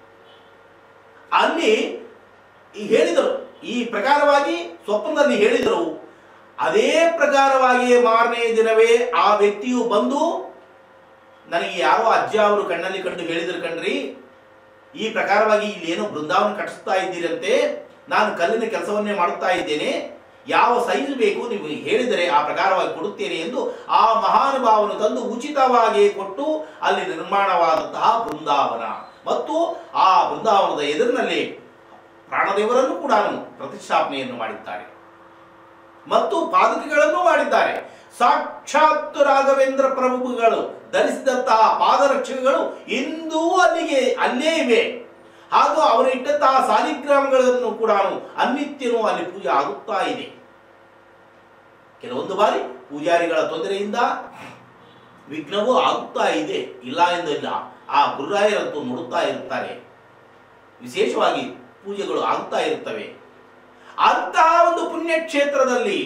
ಅಲ್ಲಿ ಈ ಹೇಳಿದರು ಈ ಪ್ರಕಾರವಾಗಿ ಸ್ವಪ್ನದಲ್ಲಿ ಹೇಳಿದರು ಅದೇ ಪ್ರಕಾರವಾಗಿಯೇ ಮಾರನೇ ದಿನವೇ ಆ ವ್ಯಕ್ತಿಯು ಬಂದು ನನಗೆ ಯಾರೋ ಅಜ್ಜ ಅವರು ಕಣ್ಣಲ್ಲಿ ಕಂಡು ಹೇಳಿದ್ರು ಕಣ್ರಿ ಈ ಪ್ರಕಾರವಾಗಿ ಇಲ್ಲಿ ಏನೋ ಬೃಂದಾವನ ಕಟ್ಟಿಸ್ತಾ ಇದ್ದೀರಂತೆ ನಾನು ಕಲ್ಲಿನ ಕೆಲಸವನ್ನೇ ಮಾಡುತ್ತಾ ಇದ್ದೇನೆ ಯಾವ ಸೈಜ್ ಬೇಕು ನೀವು ಹೇಳಿದರೆ ಆ ಪ್ರಕಾರವಾಗಿ ಕೊಡುತ್ತೇನೆ ಎಂದು ಆ ಮಹಾನುಭಾವನು ತಂದು ಉಚಿತವಾಗಿ ಕೊಟ್ಟು ಅಲ್ಲಿ ನಿರ್ಮಾಣವಾದಂತಹ ಬೃಂದಾವನ ಮತ್ತು ಆ ಬೃಂದಾವನದ ಎದುರಿನಲ್ಲಿ ಪ್ರಾಣದೇವರನ್ನು ಕೂಡ ಪ್ರತಿಷ್ಠಾಪನೆಯನ್ನು ಮಾಡಿದ್ದಾರೆ ಮತ್ತು ಪಾದಕಿಗಳನ್ನು ಮಾಡಿದ್ದಾರೆ ಸಾಕ್ಷಾತ್ ರಾಘವೇಂದ್ರ ಪ್ರಭುಗಳು ಧರಿಸಿದಂತಹ ಪಾದರಕ್ಷೆಗಳು ಇಂದೂ ಅಲ್ಲಿಗೆ ಅಲ್ಲೇ ಇವೆ ಹಾಗೂ ಅವರು ಇಟ್ಟಂತಹ ಸಾಲಿಗ್ರಾಮಗಳನ್ನು ಕೂಡ ಅನ್ನಿತ್ಯನೂ ಅಲ್ಲಿ ಪೂಜೆ ಆಗುತ್ತಾ ಇದೆ ಕೆಲವೊಂದು ಬಾರಿ ಪೂಜಾರಿಗಳ ತೊಂದರೆಯಿಂದ ವಿಘ್ನವೂ ಆಗುತ್ತಾ ಇದೆ ಇಲ್ಲ ಎಂದಿಲ್ಲ ಆ ಗುರುರಾಯರಂತೂ ನೋಡುತ್ತಾ ಇರುತ್ತಾರೆ ವಿಶೇಷವಾಗಿ ಪೂಜೆಗಳು ಆಗುತ್ತಾ ಇರುತ್ತವೆ ಅಂತಹ ಒಂದು ಪುಣ್ಯಕ್ಷೇತ್ರದಲ್ಲಿ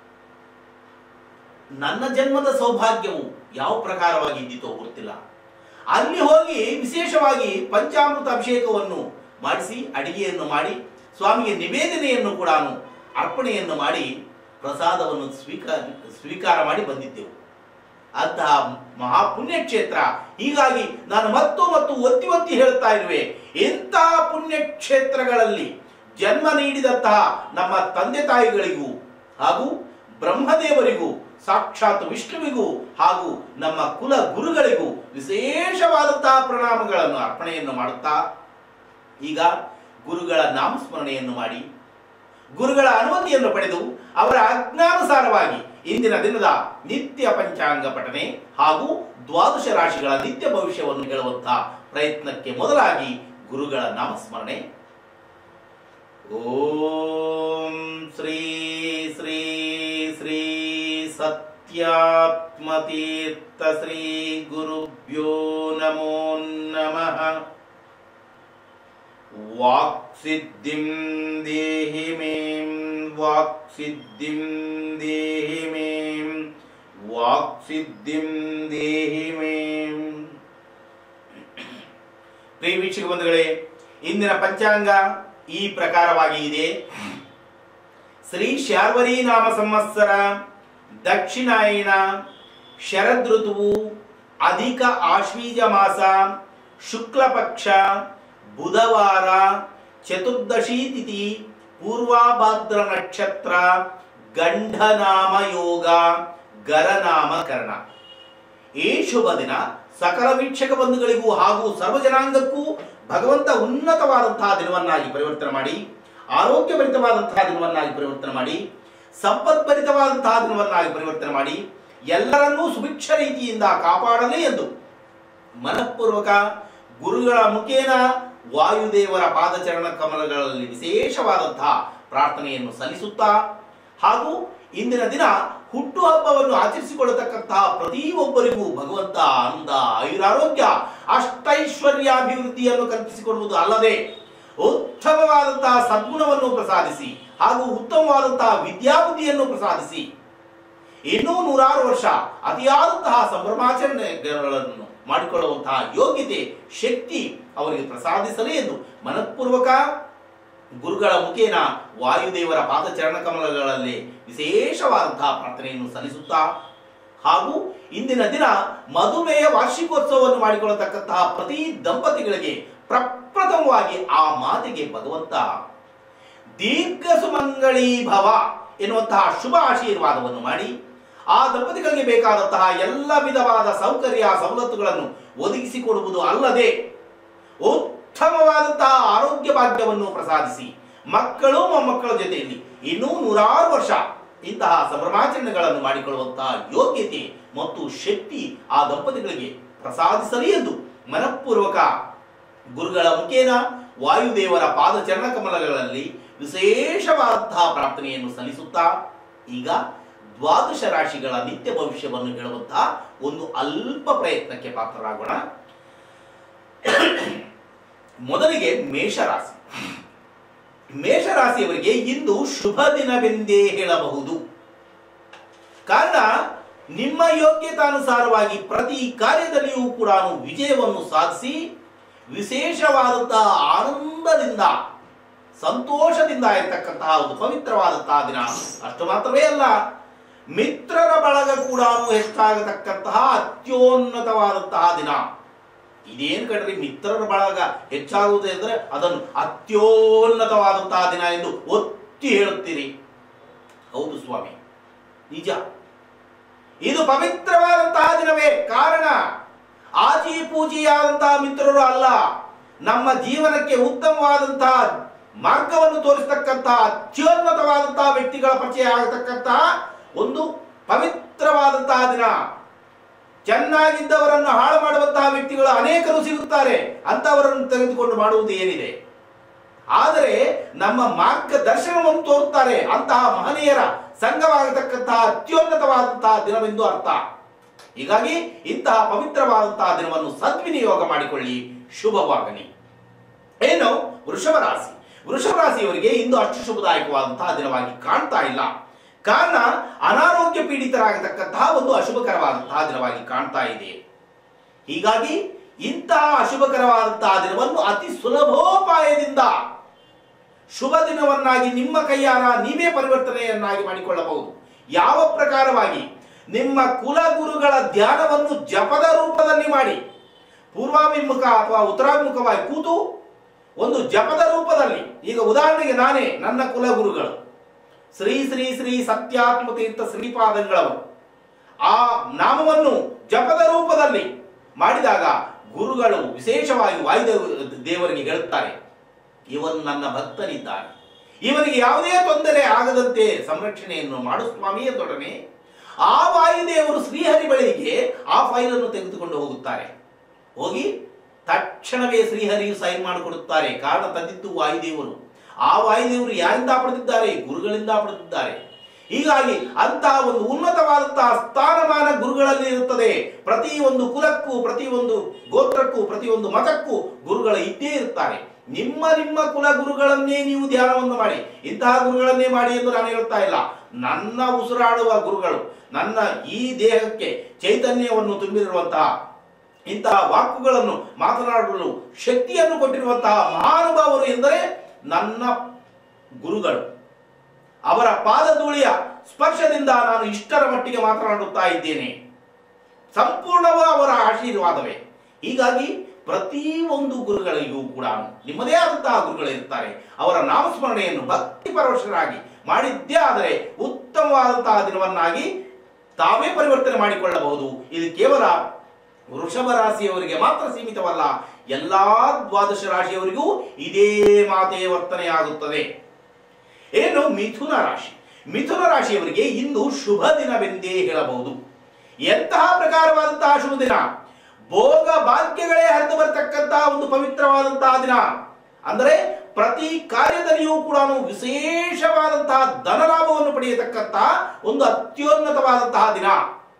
ನನ್ನ ಜನ್ಮದ ಸೌಭಾಗ್ಯವು ಯಾವ ಪ್ರಕಾರವಾಗಿದ್ದಿತೋ ಗೊತ್ತಿಲ್ಲ ಅಲ್ಲಿ ಹೋಗಿ ವಿಶೇಷವಾಗಿ ಪಂಚಾಮೃತ ಅಭಿಷೇಕವನ್ನು ಮಾಡಿಸಿ ಅಡಿಗೆಯನ್ನು ಮಾಡಿ ಸ್ವಾಮಿಗೆ ನಿವೇದನೆಯನ್ನು ಕೂಡ ಅರ್ಪಣೆಯನ್ನು ಮಾಡಿ ಪ್ರಸಾದವನ್ನು ಸ್ವೀಕಾರ ಸ್ವೀಕಾರ ಮಾಡಿ ಬಂದಿದ್ದೆವು ಅಂತಹ ಮಹಾಪುಣ್ಯಕ್ಷೇತ್ರ ಹೀಗಾಗಿ ನಾನು ಮತ್ತು ಮತ್ತು ಒತ್ತಿ ಒತ್ತಿ ಹೇಳ್ತಾ ಇರುವೆ ಇಂತಹ ಪುಣ್ಯಕ್ಷೇತ್ರಗಳಲ್ಲಿ ಜನ್ಮ ನೀಡಿದಂತಹ ನಮ್ಮ ತಂದೆ ತಾಯಿಗಳಿಗೂ ಹಾಗೂ ಬ್ರಹ್ಮದೇವರಿಗೂ ಸಾಕ್ಷಾತ್ ವಿಷ್ಣುವಿಗೂ ಹಾಗೂ ನಮ್ಮ ಕುಲ ಗುರುಗಳಿಗೂ ವಿಶೇಷವಾದಂತಹ ಪ್ರಣಾಮಗಳನ್ನು ಅರ್ಪಣೆಯನ್ನು ಮಾಡುತ್ತಾ ಈಗ ಗುರುಗಳ ನಾಮಸ್ಮರಣೆಯನ್ನು ಮಾಡಿ ಗುರುಗಳ ಅನುಮತಿಯನ್ನು ಪಡೆದು ಅವರ ಆಜ್ಞಾನುಸಾರವಾಗಿ ಇಂದಿನ ದಿನದ ನಿತ್ಯ ಪಂಚಾಂಗ ಪಠನೆ ಹಾಗೂ ದ್ವಾದಶ ರಾಶಿಗಳ ನಿತ್ಯ ಭವಿಷ್ಯವನ್ನು ಹೇಳುವಂತಹ ಪ್ರಯತ್ನಕ್ಕೆ ಮೊದಲಾಗಿ ಗುರುಗಳ ನಾಮಸ್ಮರಣೆ ಓಂ ಶ್ರೀ ಶ್ರೀ ಶ್ರೀ ಸತ್ಯಾತ್ಮತೀರ್ಥ ಶ್ರೀ ಗುರುಭ್ಯೋ ನಮೋ ನಮಃ ವಾಕ್ಸಿದ್ಧಿಂ ದೇಹಿ ಮೇಂ ವಾಕ್ಸಿದ್ಧಿಂ ದೇಹಿ ಮೇಂ ವಾಕ್ಸಿದ್ಧಿಂ ದೇಹಿ ಮೇಂ ಪ್ರಿಯ ವೀಕ್ಷಕ ಬಂಧುಗಳೇ ಇಂದಿನ ಪಂಚಾಂಗ ಈ ಪ್ರಕಾರವಾಗಿ ಇದೆ ಶ್ರೀ ಶಾರ್ವರಿ ನಾಮ ಸಂವತ್ಸರ ದಕ್ಷಿಣಾಯನ ಶರದ್ ಋತುವು ಅಧಿಕ ಆಶ್ವೀಜ ಮಾಸ ಶುಕ್ಲ ಪಕ್ಷ ಬುಧವಾರ ಚತುರ್ದಶಿ ತಿಥಿ ಪೂರ್ವಾಭಾದ್ರ ನಕ್ಷತ್ರ ಗಂಢನಾಮ ಯೋಗ ಗರನಾಮಕರಣ ಈ ಶುಭ ದಿನ ಸಕಲ ವೀಕ್ಷಕ ಬಂಧುಗಳಿಗೂ ಹಾಗೂ ಸರ್ವಜನಾಂಗಕ್ಕೂ ಭಗವಂತ ಉನ್ನತವಾದಂತಹ ದಿನವನ್ನಾಗಿ ಪರಿವರ್ತನೆ ಮಾಡಿ ಆರೋಗ್ಯಭರಿತವಾದಂತಹ ದಿನವನ್ನಾಗಿ ಪರಿವರ್ತನೆ ಮಾಡಿ ಸಂಪದ್ಭರಿತವಾದಂತಹ ದಿನವನ್ನಾಗಿ ಪರಿವರ್ತನೆ ಮಾಡಿ ಎಲ್ಲರನ್ನೂ ಸುಭಿಕ್ಷ ರೀತಿಯಿಂದ ಕಾಪಾಡಲಿ ಎಂದು ಮನಃಪೂರ್ವಕ ಗುರುಗಳ ಮುಖೇನ ವಾಯುದೇವರ ಪಾದಚರಣ ಕಮಲಗಳಲ್ಲಿ ವಿಶೇಷವಾದಂತಹ ಪ್ರಾರ್ಥನೆಯನ್ನು ಸಲ್ಲಿಸುತ್ತಾ ಹಾಗೂ ಇಂದಿನ ದಿನ ಹುಟ್ಟುಹಬ್ಬವನ್ನು ಆಚರಿಸಿಕೊಳ್ಳತಕ್ಕಂತಹ ಪ್ರತಿಯೊಬ್ಬರಿಗೂ ಭಗವಂತ ಆನಂದ ಆಯುರಾರೋಗ್ಯ ಅಷ್ಟೈಶ್ವರ್ಯಾಭಿವೃದ್ಧಿಯನ್ನು ಕಲ್ಪಿಸಿಕೊಡುವುದು ಅಲ್ಲದೆ ಉತ್ತಮವಾದಂತಹ ಸದ್ಗುಣವನ್ನು ಪ್ರಸಾದಿಸಿ ಹಾಗೂ ಉತ್ತಮವಾದಂತಹ ವಿದ್ಯಾಬುದ್ಧಿಯನ್ನು ಪ್ರಸಾದಿಸಿ ಇನ್ನೂ ನೂರಾರು ವರ್ಷ ಅತಿಯಾದಂತಹ ಸಂಭ್ರಮಾಚರಣೆಗಳನ್ನು ಮಾಡಿಕೊಳ್ಳುವಂತಹ ಯೋಗ್ಯತೆ ಶಕ್ತಿ ಅವರಿಗೆ ಪ್ರಸಾದಿಸಲಿ ಎಂದು ಮನಃಪೂರ್ವಕ ಗುರುಗಳ ಮುಖೇನ ವಾಯುದೇವರ ಪಾದಚರಣ ಕಮಲಗಳಲ್ಲಿ ವಿಶೇಷವಾದಂತಹ ಪ್ರಾರ್ಥನೆಯನ್ನು ಸಲ್ಲಿಸುತ್ತಾ ಹಾಗೂ ಇಂದಿನ ದಿನ ಮದುವೆಯ ವಾರ್ಷಿಕೋತ್ಸವವನ್ನು ಮಾಡಿಕೊಳ್ಳತಕ್ಕಂತಹ ಪ್ರತಿ ದಂಪತಿಗಳಿಗೆ ಪ್ರಪ್ರಥಮವಾಗಿ ಆ ಮಾತಿಗೆ ಭಗವಂತ ದೀರ್ಘ ಸುಮಂಗಳೀ ಭವ ಎನ್ನುವಂತಹ ಶುಭ ಆಶೀರ್ವಾದವನ್ನು ಮಾಡಿ ಆ ದಂಪತಿಗಳಿಗೆ ಬೇಕಾದಂತಹ ಎಲ್ಲ ವಿಧವಾದ ಸೌಕರ್ಯ ಸವಲತ್ತುಗಳನ್ನು ಒದಗಿಸಿಕೊಡುವುದು ಅಲ್ಲದೆ ಉತ್ತಮವಾದಂತಹ ಆರೋಗ್ಯ ಭಾಗ್ಯವನ್ನು ಪ್ರಸಾದಿಸಿ ಮಕ್ಕಳು ಮೊಮ್ಮಕ್ಕಳ ಜೊತೆಯಲ್ಲಿ ಇನ್ನೂ ನೂರಾರು ವರ್ಷ ಇಂತಹ ಸಂಭ್ರಮಾಚರಣೆಗಳನ್ನು ಮಾಡಿಕೊಳ್ಳುವಂತಹ ಯೋಗ್ಯತೆ ಮತ್ತು ಶಕ್ತಿ ಆ ದಂಪತಿಗಳಿಗೆ ಪ್ರಸಾದಿಸಲಿ ಎಂದು ಮನಃಪೂರ್ವಕ ಗುರುಗಳ ಮುಖೇನ ವಾಯುದೇವರ ಪಾದಚರಣ ಕಮಲಗಳಲ್ಲಿ ವಿಶೇಷವಾದಂತಹ ಪ್ರಾರ್ಥನೆಯನ್ನು ಸಲ್ಲಿಸುತ್ತಾ ಈಗ ದ್ವಾದಶ ರಾಶಿಗಳ ನಿತ್ಯ ಭವಿಷ್ಯವನ್ನು ಹೇಳುವಂತಹ ಒಂದು ಅಲ್ಪ ಪ್ರಯತ್ನಕ್ಕೆ ಪಾತ್ರರಾಗೋಣ ಮೊದಲಿಗೆ ಮೇಷರಾಶಿ ಮೇಷರಾಶಿಯವರಿಗೆ ಇಂದು ಶುಭ ದಿನವೆಂದೇ ಹೇಳಬಹುದು ಕಾರಣ ನಿಮ್ಮ ಯೋಗ್ಯತಾನುಸಾರವಾಗಿ ಪ್ರತಿ ಕಾರ್ಯದಲ್ಲಿಯೂ ಕೂಡ ವಿಜಯವನ್ನು ಸಾಧಿಸಿ ವಿಶೇಷವಾದಂತಹ ಆನಂದದಿಂದ ಸಂತೋಷದಿಂದ ಇರತಕ್ಕಂತಹ ಒಂದು ಪವಿತ್ರವಾದಂತಹ ದಿನ ಅಷ್ಟು ಮಾತ್ರವೇ ಅಲ್ಲ ಮಿತ್ರರ ಬಳಗ ಕೂಡ ಹೆಚ್ಚಾಗತಕ್ಕಂತಹ ಅತ್ಯೋನ್ನತವಾದಂತಹ ದಿನ ಇದೇನು ಕಣ್ರಿ ಮಿತ್ರರ ಬಳಗ ಹೆಚ್ಚಾಗುವುದು ಅಂದ್ರೆ ಅದನ್ನು ಅತ್ಯೋನ್ನತವಾದಂತಹ ದಿನ ಎಂದು ಒತ್ತಿ ಹೇಳುತ್ತೀರಿ ಹೌದು ಸ್ವಾಮಿ ನಿಜ ಇದು ಪವಿತ್ರವಾದಂತಹ ದಿನವೇ ಕಾರಣ ಆಜಿ ಪೂಜಿಯಾದಂತಹ ಮಿತ್ರರು ಅಲ್ಲ ನಮ್ಮ ಜೀವನಕ್ಕೆ ಉತ್ತಮವಾದಂತಹ ಮಾರ್ಗವನ್ನು ತೋರಿಸತಕ್ಕಂತಹ ಅತ್ಯುನ್ನತವಾದಂತಹ ವ್ಯಕ್ತಿಗಳ ಪರಿಚಯ ಆಗತಕ್ಕಂತಹ ಒಂದು ಪವಿತ್ರವಾದ ಪವಿತ್ರವಾದಂತಹ ದಿನ ಚೆನ್ನಾಗಿದ್ದವರನ್ನು ಹಾಳು ಮಾಡುವಂತಹ ವ್ಯಕ್ತಿಗಳು ಅನೇಕರು ಸಿಗುತ್ತಾರೆ ಅಂತವರನ್ನು ತೆಗೆದುಕೊಂಡು ಮಾಡುವುದು ಏನಿದೆ ಆದರೆ ನಮ್ಮ ಮಾರ್ಗದರ್ಶನವನ್ನು ತೋರುತ್ತಾರೆ ಅಂತಹ ಮಹನೀಯರ ಸಂಘವಾಗತಕ್ಕಂತಹ ಅತ್ಯುನ್ನತವಾದಂತಹ ದಿನವೆಂದು ಅರ್ಥ ಹೀಗಾಗಿ ಇಂತಹ ಪವಿತ್ರವಾದಂತಹ ದಿನವನ್ನು ಸದ್ವಿನಿಯೋಗ ಮಾಡಿಕೊಳ್ಳಿ ಶುಭವಾಗಲಿ ಏನು ವೃಷಭ ರಾಶಿ ವೃಷಭ ರಾಶಿಯವರಿಗೆ ಇಂದು ಅಷ್ಟು ಶುಭದಾಯಕವಾದಂತಹ ದಿನವಾಗಿ ಕಾಣ್ತಾ ಇಲ್ಲ ಕಾರಣ ಅನಾರೋಗ್ಯ ಪೀಡಿತರಾಗತಕ್ಕಂತಹ ಒಂದು ಅಶುಭಕರವಾದಂತಹ ದಿನವಾಗಿ ಕಾಣ್ತಾ ಇದೆ ಹೀಗಾಗಿ ಇಂತಹ ಅಶುಭಕರವಾದಂತಹ ದಿನವನ್ನು ಅತಿ ಸುಲಭೋಪಾಯದಿಂದ ಶುಭ ದಿನವನ್ನಾಗಿ ನಿಮ್ಮ ಕೈಯಾರ ನೀವೇ ಪರಿವರ್ತನೆಯನ್ನಾಗಿ ಮಾಡಿಕೊಳ್ಳಬಹುದು ಯಾವ ಪ್ರಕಾರವಾಗಿ ನಿಮ್ಮ ಕುಲಗುರುಗಳ ಧ್ಯಾನವನ್ನು ಜಪದ ರೂಪದಲ್ಲಿ ಮಾಡಿ ಪೂರ್ವಾಭಿಮುಖ ಅಥವಾ ಉತ್ತರಾಭಿಮುಖವಾಗಿ ಕೂತು ಒಂದು ಜಪದ ರೂಪದಲ್ಲಿ ಈಗ ಉದಾಹರಣೆಗೆ ನಾನೇ ನನ್ನ ಕುಲಗುರುಗಳು ಶ್ರೀ ಶ್ರೀ ಶ್ರೀ ಸತ್ಯಾತ್ಮ ತೀರ್ಥ ಶ್ರೀಪಾದಂಗಳವರು ಆ ನಾಮವನ್ನು ಜಪದ ರೂಪದಲ್ಲಿ ಮಾಡಿದಾಗ ಗುರುಗಳು ವಿಶೇಷವಾಗಿ ವಾಯುದೇವ ದೇವರಿಗೆ ಹೇಳುತ್ತಾರೆ ಇವನು ನನ್ನ ಭಕ್ತನಿದ್ದಾನೆ ಇವನಿಗೆ ಯಾವುದೇ ತೊಂದರೆ ಆಗದಂತೆ ಸಂರಕ್ಷಣೆಯನ್ನು ಮಾಡು ಸ್ವಾಮಿ ಎಂದೊಡನೆ ಆ ವಾಯುದೇವರು ಶ್ರೀಹರಿ ಬಳಿಗೆ ಆ ಫೈಲನ್ನು ತೆಗೆದುಕೊಂಡು ಹೋಗುತ್ತಾರೆ ಹೋಗಿ ತಕ್ಷಣವೇ ಶ್ರೀಹರಿಯು ಸೈನ್ ಮಾಡಿಕೊಡುತ್ತಾರೆ ಕಾರಣ ತಂದಿದ್ದು ವಾಯುದೇವರು ಆ ವಾಯುದೇವರು ಯಾರಿಂದ ಪಡೆದಿದ್ದಾರೆ ಗುರುಗಳಿಂದ ಪಡೆದಿದ್ದಾರೆ ಹೀಗಾಗಿ ಅಂತಹ ಒಂದು ಉನ್ನತವಾದಂತಹ ಸ್ಥಾನಮಾನ ಗುರುಗಳಲ್ಲಿ ಇರುತ್ತದೆ ಪ್ರತಿ ಒಂದು ಕುಲಕ್ಕೂ ಪ್ರತಿ ಒಂದು ಗೋತ್ರಕ್ಕೂ ಪ್ರತಿಯೊಂದು ಮತಕ್ಕೂ ಗುರುಗಳ ಇದ್ದೇ ಇರುತ್ತಾರೆ ನಿಮ್ಮ ನಿಮ್ಮ ಕುಲ ಗುರುಗಳನ್ನೇ ನೀವು ಧ್ಯಾನವನ್ನು ಮಾಡಿ ಇಂತಹ ಗುರುಗಳನ್ನೇ ಮಾಡಿ ಎಂದು ನಾನು ಹೇಳ್ತಾ ಇಲ್ಲ ನನ್ನ ಉಸಿರಾಡುವ ಗುರುಗಳು ನನ್ನ ಈ ದೇಹಕ್ಕೆ ಚೈತನ್ಯವನ್ನು ತುಂಬಿರುವಂತಹ ಇಂತಹ ವಾಕುಗಳನ್ನು ಮಾತನಾಡಲು ಶಕ್ತಿಯನ್ನು ಕೊಟ್ಟಿರುವಂತಹ ಮಹಾನುಭಾವರು ಎಂದರೆ ನನ್ನ ಗುರುಗಳು ಅವರ ಪಾದಧೂಳಿಯ ಸ್ಪರ್ಶದಿಂದ ನಾನು ಇಷ್ಟರ ಮಟ್ಟಿಗೆ ಮಾತನಾಡುತ್ತಾ ಇದ್ದೇನೆ ಸಂಪೂರ್ಣವೂ ಅವರ ಆಶೀರ್ವಾದವೇ ಹೀಗಾಗಿ ಪ್ರತಿ ಒಂದು ಗುರುಗಳಿಗೂ ಕೂಡ ನಿಮ್ಮದೇ ಆದಂತಹ ಗುರುಗಳಿರ್ತಾರೆ ಅವರ ನಾಮಸ್ಮರಣೆಯನ್ನು ಭಕ್ತಿ ಪರವಶರಾಗಿ ಮಾಡಿದ್ದೇ ಆದರೆ ಉತ್ತಮವಾದಂತಹ ದಿನವನ್ನಾಗಿ ತಾವೇ ಪರಿವರ್ತನೆ ಮಾಡಿಕೊಳ್ಳಬಹುದು ಇದು ಕೇವಲ ವೃಷಭ ರಾಶಿಯವರಿಗೆ ಮಾತ್ರ ಸೀಮಿತವಲ್ಲ ಎಲ್ಲಾ ದ್ವಾದಶ ರಾಶಿಯವರಿಗೂ ಇದೇ ಮಾತೇ ವರ್ತನೆಯಾಗುತ್ತದೆ ಏನು ಮಿಥುನ ರಾಶಿ ಮಿಥುನ ರಾಶಿಯವರಿಗೆ ಇಂದು ಶುಭ ದಿನವೆಂದೇ ಹೇಳಬಹುದು ಎಂತಹ ಪ್ರಕಾರವಾದಂತಹ ಶುಭ ದಿನ ಭೋಗ ಭಾಗ್ಯಗಳೇ ಹರಿದು ಬರತಕ್ಕಂತಹ ಒಂದು ಪವಿತ್ರವಾದಂತಹ ದಿನ ಅಂದರೆ ಪ್ರತಿ ಕಾರ್ಯದಲ್ಲಿಯೂ ಕೂಡ ವಿಶೇಷವಾದಂತಹ ಧನಲಾಭವನ್ನು ಪಡೆಯತಕ್ಕಂತಹ ಒಂದು ಅತ್ಯುನ್ನತವಾದಂತಹ ದಿನ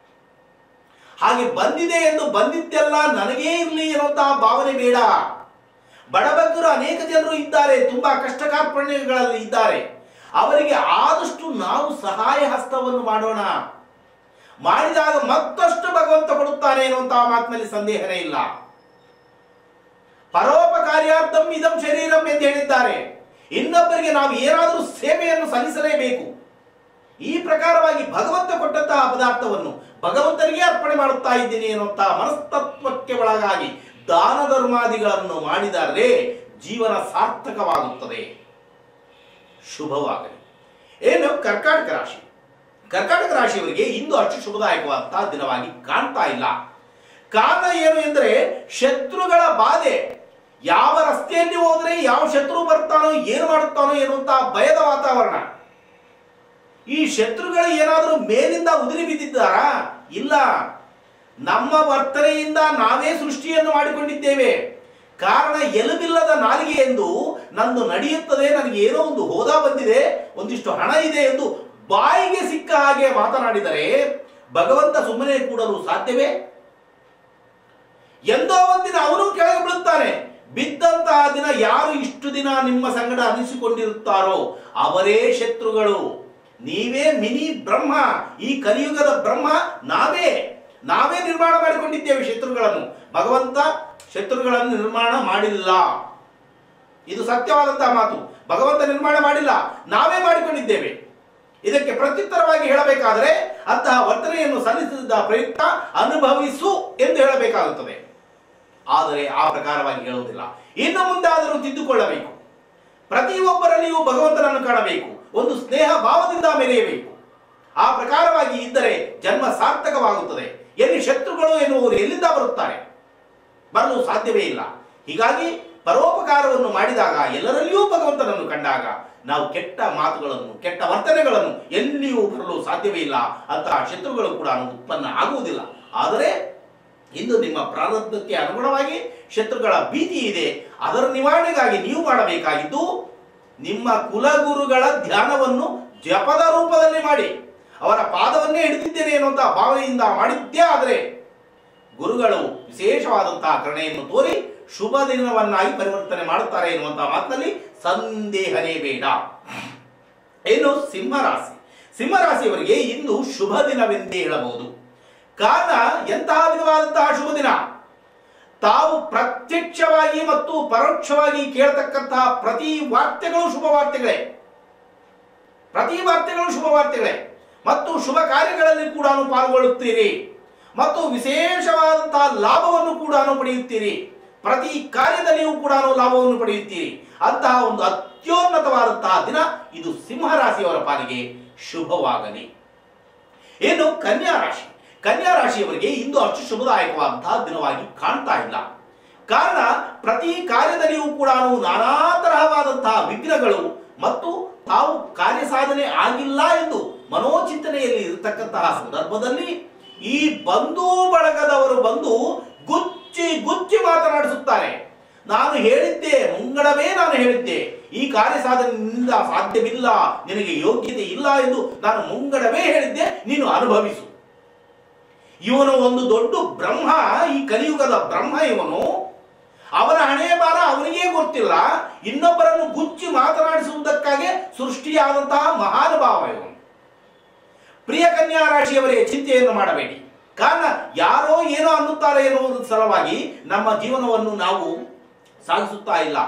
ಹಾಗೆ ಬಂದಿದೆ ಎಂದು ಬಂದಿದ್ದೆಲ್ಲ ನನಗೇ ಇರಲಿ ಎನ್ನುವಂತಹ ಭಾವನೆ ಬೇಡ ಬಡಬಗ್ಗರು ಅನೇಕ ಜನರು ಇದ್ದಾರೆ ತುಂಬಾ ಕಷ್ಟ ಕಾರ್ಪಣ್ಯಗಳಲ್ಲಿ ಇದ್ದಾರೆ ಅವರಿಗೆ ಆದಷ್ಟು ನಾವು ಸಹಾಯ ಹಸ್ತವನ್ನು ಮಾಡೋಣ ಮಾಡಿದಾಗ ಮತ್ತಷ್ಟು ಭಗವಂತ ಕೊಡುತ್ತಾನೆ ಎನ್ನುವಂತಹ ಮಾತಿನಲ್ಲಿ ಸಂದೇಹನೇ ಇಲ್ಲ ಪರೋಪಕಾರ್ಯಾರ್ಥಂ ಇದಂ ಶರೀರಂ ಎಂದು ಹೇಳಿದ್ದಾರೆ ಇನ್ನೊಬ್ಬರಿಗೆ ನಾವು ಏನಾದರೂ ಸೇವೆಯನ್ನು ಸಲ್ಲಿಸಲೇಬೇಕು ಈ ಪ್ರಕಾರವಾಗಿ ಭಗವಂತ ಕೊಟ್ಟಂತಹ ಪದಾರ್ಥವನ್ನು ಭಗವಂತನಿಗೆ ಅರ್ಪಣೆ ಮಾಡುತ್ತಾ ಇದ್ದೀನಿ ಎನ್ನುವಂತಹ ಮನಸ್ತತ್ವಕ್ಕೆ ಒಳಗಾಗಿ ದಾನ ಧರ್ಮಾದಿಗಳನ್ನು ಮಾಡಿದರೆ ಜೀವನ ಸಾರ್ಥಕವಾಗುತ್ತದೆ ಶುಭವಾಗಲಿ ಏನು ಕರ್ಕಾಟಕ ರಾಶಿ ಕರ್ಕಾಟಕ ರಾಶಿಯವರಿಗೆ ಇಂದು ಅಷ್ಟು ಶುಭದಾಯಕವಾದಂತಹ ದಿನವಾಗಿ ಕಾಣ್ತಾ ಇಲ್ಲ ಕಾರಣ ಏನು ಎಂದರೆ ಶತ್ರುಗಳ ಬಾಧೆ ಯಾವ ರಸ್ತೆಯಲ್ಲಿ ಹೋದ್ರೆ ಯಾವ ಶತ್ರು ಬರ್ತಾನೋ ಏನು ಮಾಡುತ್ತಾನೋ ಎನ್ನುವಂತಹ ಭಯದ ವಾತಾವರಣ ಈ ಶತ್ರುಗಳು ಏನಾದರೂ ಮೇಲಿಂದ ಉದುರಿ ಬಿದ್ದಿದ್ದಾರಾ ಇಲ್ಲ ನಮ್ಮ ವರ್ತನೆಯಿಂದ ನಾವೇ ಸೃಷ್ಟಿಯನ್ನು ಮಾಡಿಕೊಂಡಿದ್ದೇವೆ ಕಾರಣ ಎಲುಬಿಲ್ಲದ ನಾಲಿಗೆ ಎಂದು ನಂದು ನಡೆಯುತ್ತದೆ ನನಗೆ ಏನೋ ಒಂದು ಹೋದ ಬಂದಿದೆ ಒಂದಿಷ್ಟು ಹಣ ಇದೆ ಎಂದು ಬಾಯಿಗೆ ಸಿಕ್ಕ ಹಾಗೆ ಮಾತನಾಡಿದರೆ ಭಗವಂತ ಸುಮ್ಮನೆ ಕೂಡಲು ಸಾಧ್ಯವೇ ಎಂದೋ ಒಂದಿನ ಅವನು ಕೆಳಗೆ ಬೀಳುತ್ತಾನೆ ಬಿದ್ದಂತಹ ದಿನ ಯಾರು ಇಷ್ಟು ದಿನ ನಿಮ್ಮ ಸಂಗಡ ಅನಿಸಿಕೊಂಡಿರುತ್ತಾರೋ ಅವರೇ ಶತ್ರುಗಳು ನೀವೇ ಮಿನಿ ಬ್ರಹ್ಮ ಈ ಕಲಿಯುಗದ ಬ್ರಹ್ಮ ನಾವೇ ನಾವೇ ನಿರ್ಮಾಣ ಮಾಡಿಕೊಂಡಿದ್ದೇವೆ ಶತ್ರುಗಳನ್ನು ಭಗವಂತ ಶತ್ರುಗಳನ್ನು ನಿರ್ಮಾಣ ಮಾಡಿಲ್ಲ ಇದು ಸತ್ಯವಾದಂತಹ ಮಾತು ಭಗವಂತ ನಿರ್ಮಾಣ ಮಾಡಿಲ್ಲ ನಾವೇ ಮಾಡಿಕೊಂಡಿದ್ದೇವೆ ಇದಕ್ಕೆ ಪ್ರತ್ಯುತ್ತರವಾಗಿ ಹೇಳಬೇಕಾದರೆ ಅಂತಹ ವರ್ತನೆಯನ್ನು ಸಲ್ಲಿಸಿದ ಪ್ರಯುಕ್ತ ಅನುಭವಿಸು ಎಂದು ಹೇಳಬೇಕಾಗುತ್ತದೆ ಆದರೆ ಆ ಪ್ರಕಾರವಾಗಿ ಹೇಳುವುದಿಲ್ಲ ಇನ್ನು ಮುಂದಾದರೂ ತಿದ್ದುಕೊಳ್ಳಬೇಕು ಪ್ರತಿಯೊಬ್ಬರಲ್ಲಿಯೂ ಭಗವಂತನನ್ನು ಕಾಣಬೇಕು ಒಂದು ಸ್ನೇಹ ಭಾವದಿಂದ ಮೆರೆಯಬೇಕು ಆ ಪ್ರಕಾರವಾಗಿ ಇದ್ದರೆ ಜನ್ಮ ಸಾರ್ಥಕವಾಗುತ್ತದೆ ಎಲ್ಲಿ ಶತ್ರುಗಳು ಎನ್ನುವರು ಎಲ್ಲಿಂದ ಬರುತ್ತಾರೆ ಬರಲು ಸಾಧ್ಯವೇ ಇಲ್ಲ ಹೀಗಾಗಿ ಪರೋಪಕಾರವನ್ನು ಮಾಡಿದಾಗ ಎಲ್ಲರಲ್ಲಿಯೂ ಭಗವಂತನನ್ನು ಕಂಡಾಗ ನಾವು ಕೆಟ್ಟ ಮಾತುಗಳನ್ನು ಕೆಟ್ಟ ವರ್ತನೆಗಳನ್ನು ಎಲ್ಲಿಯೂ ಬರಲು ಸಾಧ್ಯವೇ ಇಲ್ಲ ಅಂತಹ ಶತ್ರುಗಳು ಕೂಡ ಉತ್ಪನ್ನ ಆಗುವುದಿಲ್ಲ ಆದರೆ ಇಂದು ನಿಮ್ಮ ಪ್ರಾರಬ್ಧಕ್ಕೆ ಅನುಗುಣವಾಗಿ ಶತ್ರುಗಳ ಭೀತಿ ಇದೆ ಅದರ ನಿವಾರಣೆಗಾಗಿ ನೀವು ಮಾಡಬೇಕಾಗಿದ್ದು ನಿಮ್ಮ ಕುಲಗುರುಗಳ ಧ್ಯಾನವನ್ನು ಜಪದ ರೂಪದಲ್ಲಿ ಮಾಡಿ ಅವರ ಪಾದವನ್ನೇ ಹಿಡಿದಿದ್ದೇನೆ ಎನ್ನುವಂತಹ ಭಾವನೆಯಿಂದ ಮಾಡಿದ್ದೇ ಆದರೆ ಗುರುಗಳು ವಿಶೇಷವಾದಂತಹ ಕರುಣೆಯನ್ನು ತೋರಿ ಶುಭ ದಿನವನ್ನಾಗಿ ಪರಿವರ್ತನೆ ಮಾಡುತ್ತಾರೆ ಎನ್ನುವಂತಹ ಮಾತಿನಲ್ಲಿ ಸಂದೇಹನೇ ಬೇಡ ಏನು ಸಿಂಹರಾಶಿ ಸಿಂಹರಾಶಿಯವರಿಗೆ ಇಂದು ಶುಭ ದಿನವೆಂದೇ ಹೇಳಬಹುದು ಕಾರಣ ಎಂತಹ ವಿಧವಾದಂತಹ ಶುಭ ದಿನ ತಾವು ಪ್ರತ್ಯಕ್ಷವಾಗಿ ಮತ್ತು ಪರೋಕ್ಷವಾಗಿ ಕೇಳತಕ್ಕಂತಹ ಪ್ರತಿ ವಾರ್ತೆಗಳು ಶುಭ ವಾರ್ತೆಗಳೇ ಪ್ರತಿ ವಾರ್ತೆಗಳು ಶುಭ ವಾರ್ತೆಗಳೇ ಮತ್ತು ಶುಭ ಕಾರ್ಯಗಳಲ್ಲಿ ಕೂಡ ಪಾಲ್ಗೊಳ್ಳುತ್ತೀರಿ ಮತ್ತು ವಿಶೇಷವಾದಂತಹ ಲಾಭವನ್ನು ಕೂಡ ಪಡೆಯುತ್ತೀರಿ ಪ್ರತಿ ಕಾರ್ಯದಲ್ಲಿಯೂ ಕೂಡ ಲಾಭವನ್ನು ಪಡೆಯುತ್ತೀರಿ ಅಂತಹ ಒಂದು ಅತ್ಯುನ್ನತವಾದಂತಹ ದಿನ ಇದು ಸಿಂಹರಾಶಿಯವರ ಪಾಲಿಗೆ ಶುಭವಾಗಲಿ ಏನು ಕನ್ಯಾ ರಾಶಿ ಕನ್ಯಾ ರಾಶಿಯವರಿಗೆ ಇಂದು ಅಷ್ಟು ಶುಭದಾಯಕವಾದಂತಹ ದಿನವಾಗಿ ಕಾಣ್ತಾ ಇಲ್ಲ ಕಾರಣ ಪ್ರತಿ ಕಾರ್ಯದಲ್ಲಿಯೂ ಕೂಡ ನಾನಾ ತರಹವಾದಂತಹ ವಿಘ್ನಗಳು ಮತ್ತು ತಾವು ಕಾರ್ಯ ಸಾಧನೆ ಆಗಿಲ್ಲ ಎಂದು ಮನೋಚಿಂತನೆಯಲ್ಲಿ ಇರತಕ್ಕಂತಹ ಸಂದರ್ಭದಲ್ಲಿ ಈ ಬಂಧು ಬಳಗದವರು ಬಂದು ಗುಚ್ಚಿ ಗುಚ್ಚಿ ಮಾತನಾಡಿಸುತ್ತಾರೆ ನಾನು ಹೇಳಿದ್ದೆ ಮುಂಗಡವೇ ನಾನು ಹೇಳಿದ್ದೆ ಈ ಕಾರ್ಯ ಸಾಧನೆಯಿಂದ ಸಾಧ್ಯವಿಲ್ಲ ನಿನಗೆ ಯೋಗ್ಯತೆ ಇಲ್ಲ ಎಂದು ನಾನು ಮುಂಗಡವೇ ಹೇಳಿದ್ದೆ ನೀನು ಅನುಭವಿಸು ಇವನು ಒಂದು ದೊಡ್ಡ ಬ್ರಹ್ಮ ಈ ಕಲಿಯುಗದ ಬ್ರಹ್ಮ ಇವನು ಅವನ ಹಣೆ ಬಾರ ಅವನಿಗೇ ಗೊತ್ತಿಲ್ಲ ಇನ್ನೊಬ್ಬರನ್ನು ಗುಚ್ಚಿ ಮಾತನಾಡಿಸುವುದಕ್ಕಾಗಿ ಸೃಷ್ಟಿಯಾದಂತಹ ಮಹಾನುಭಾವ ಇವನು ಪ್ರಿಯ ಕನ್ಯಾ ರಾಶಿಯವರೇ ಚಿಂತೆಯನ್ನು ಮಾಡಬೇಡಿ ಕಾರಣ ಯಾರೋ ಏನೋ ಅನ್ನುತ್ತಾರೆ ಎನ್ನುವುದರ ಸಲುವಾಗಿ ನಮ್ಮ ಜೀವನವನ್ನು ನಾವು ಸಾಗಿಸುತ್ತಾ ಇಲ್ಲ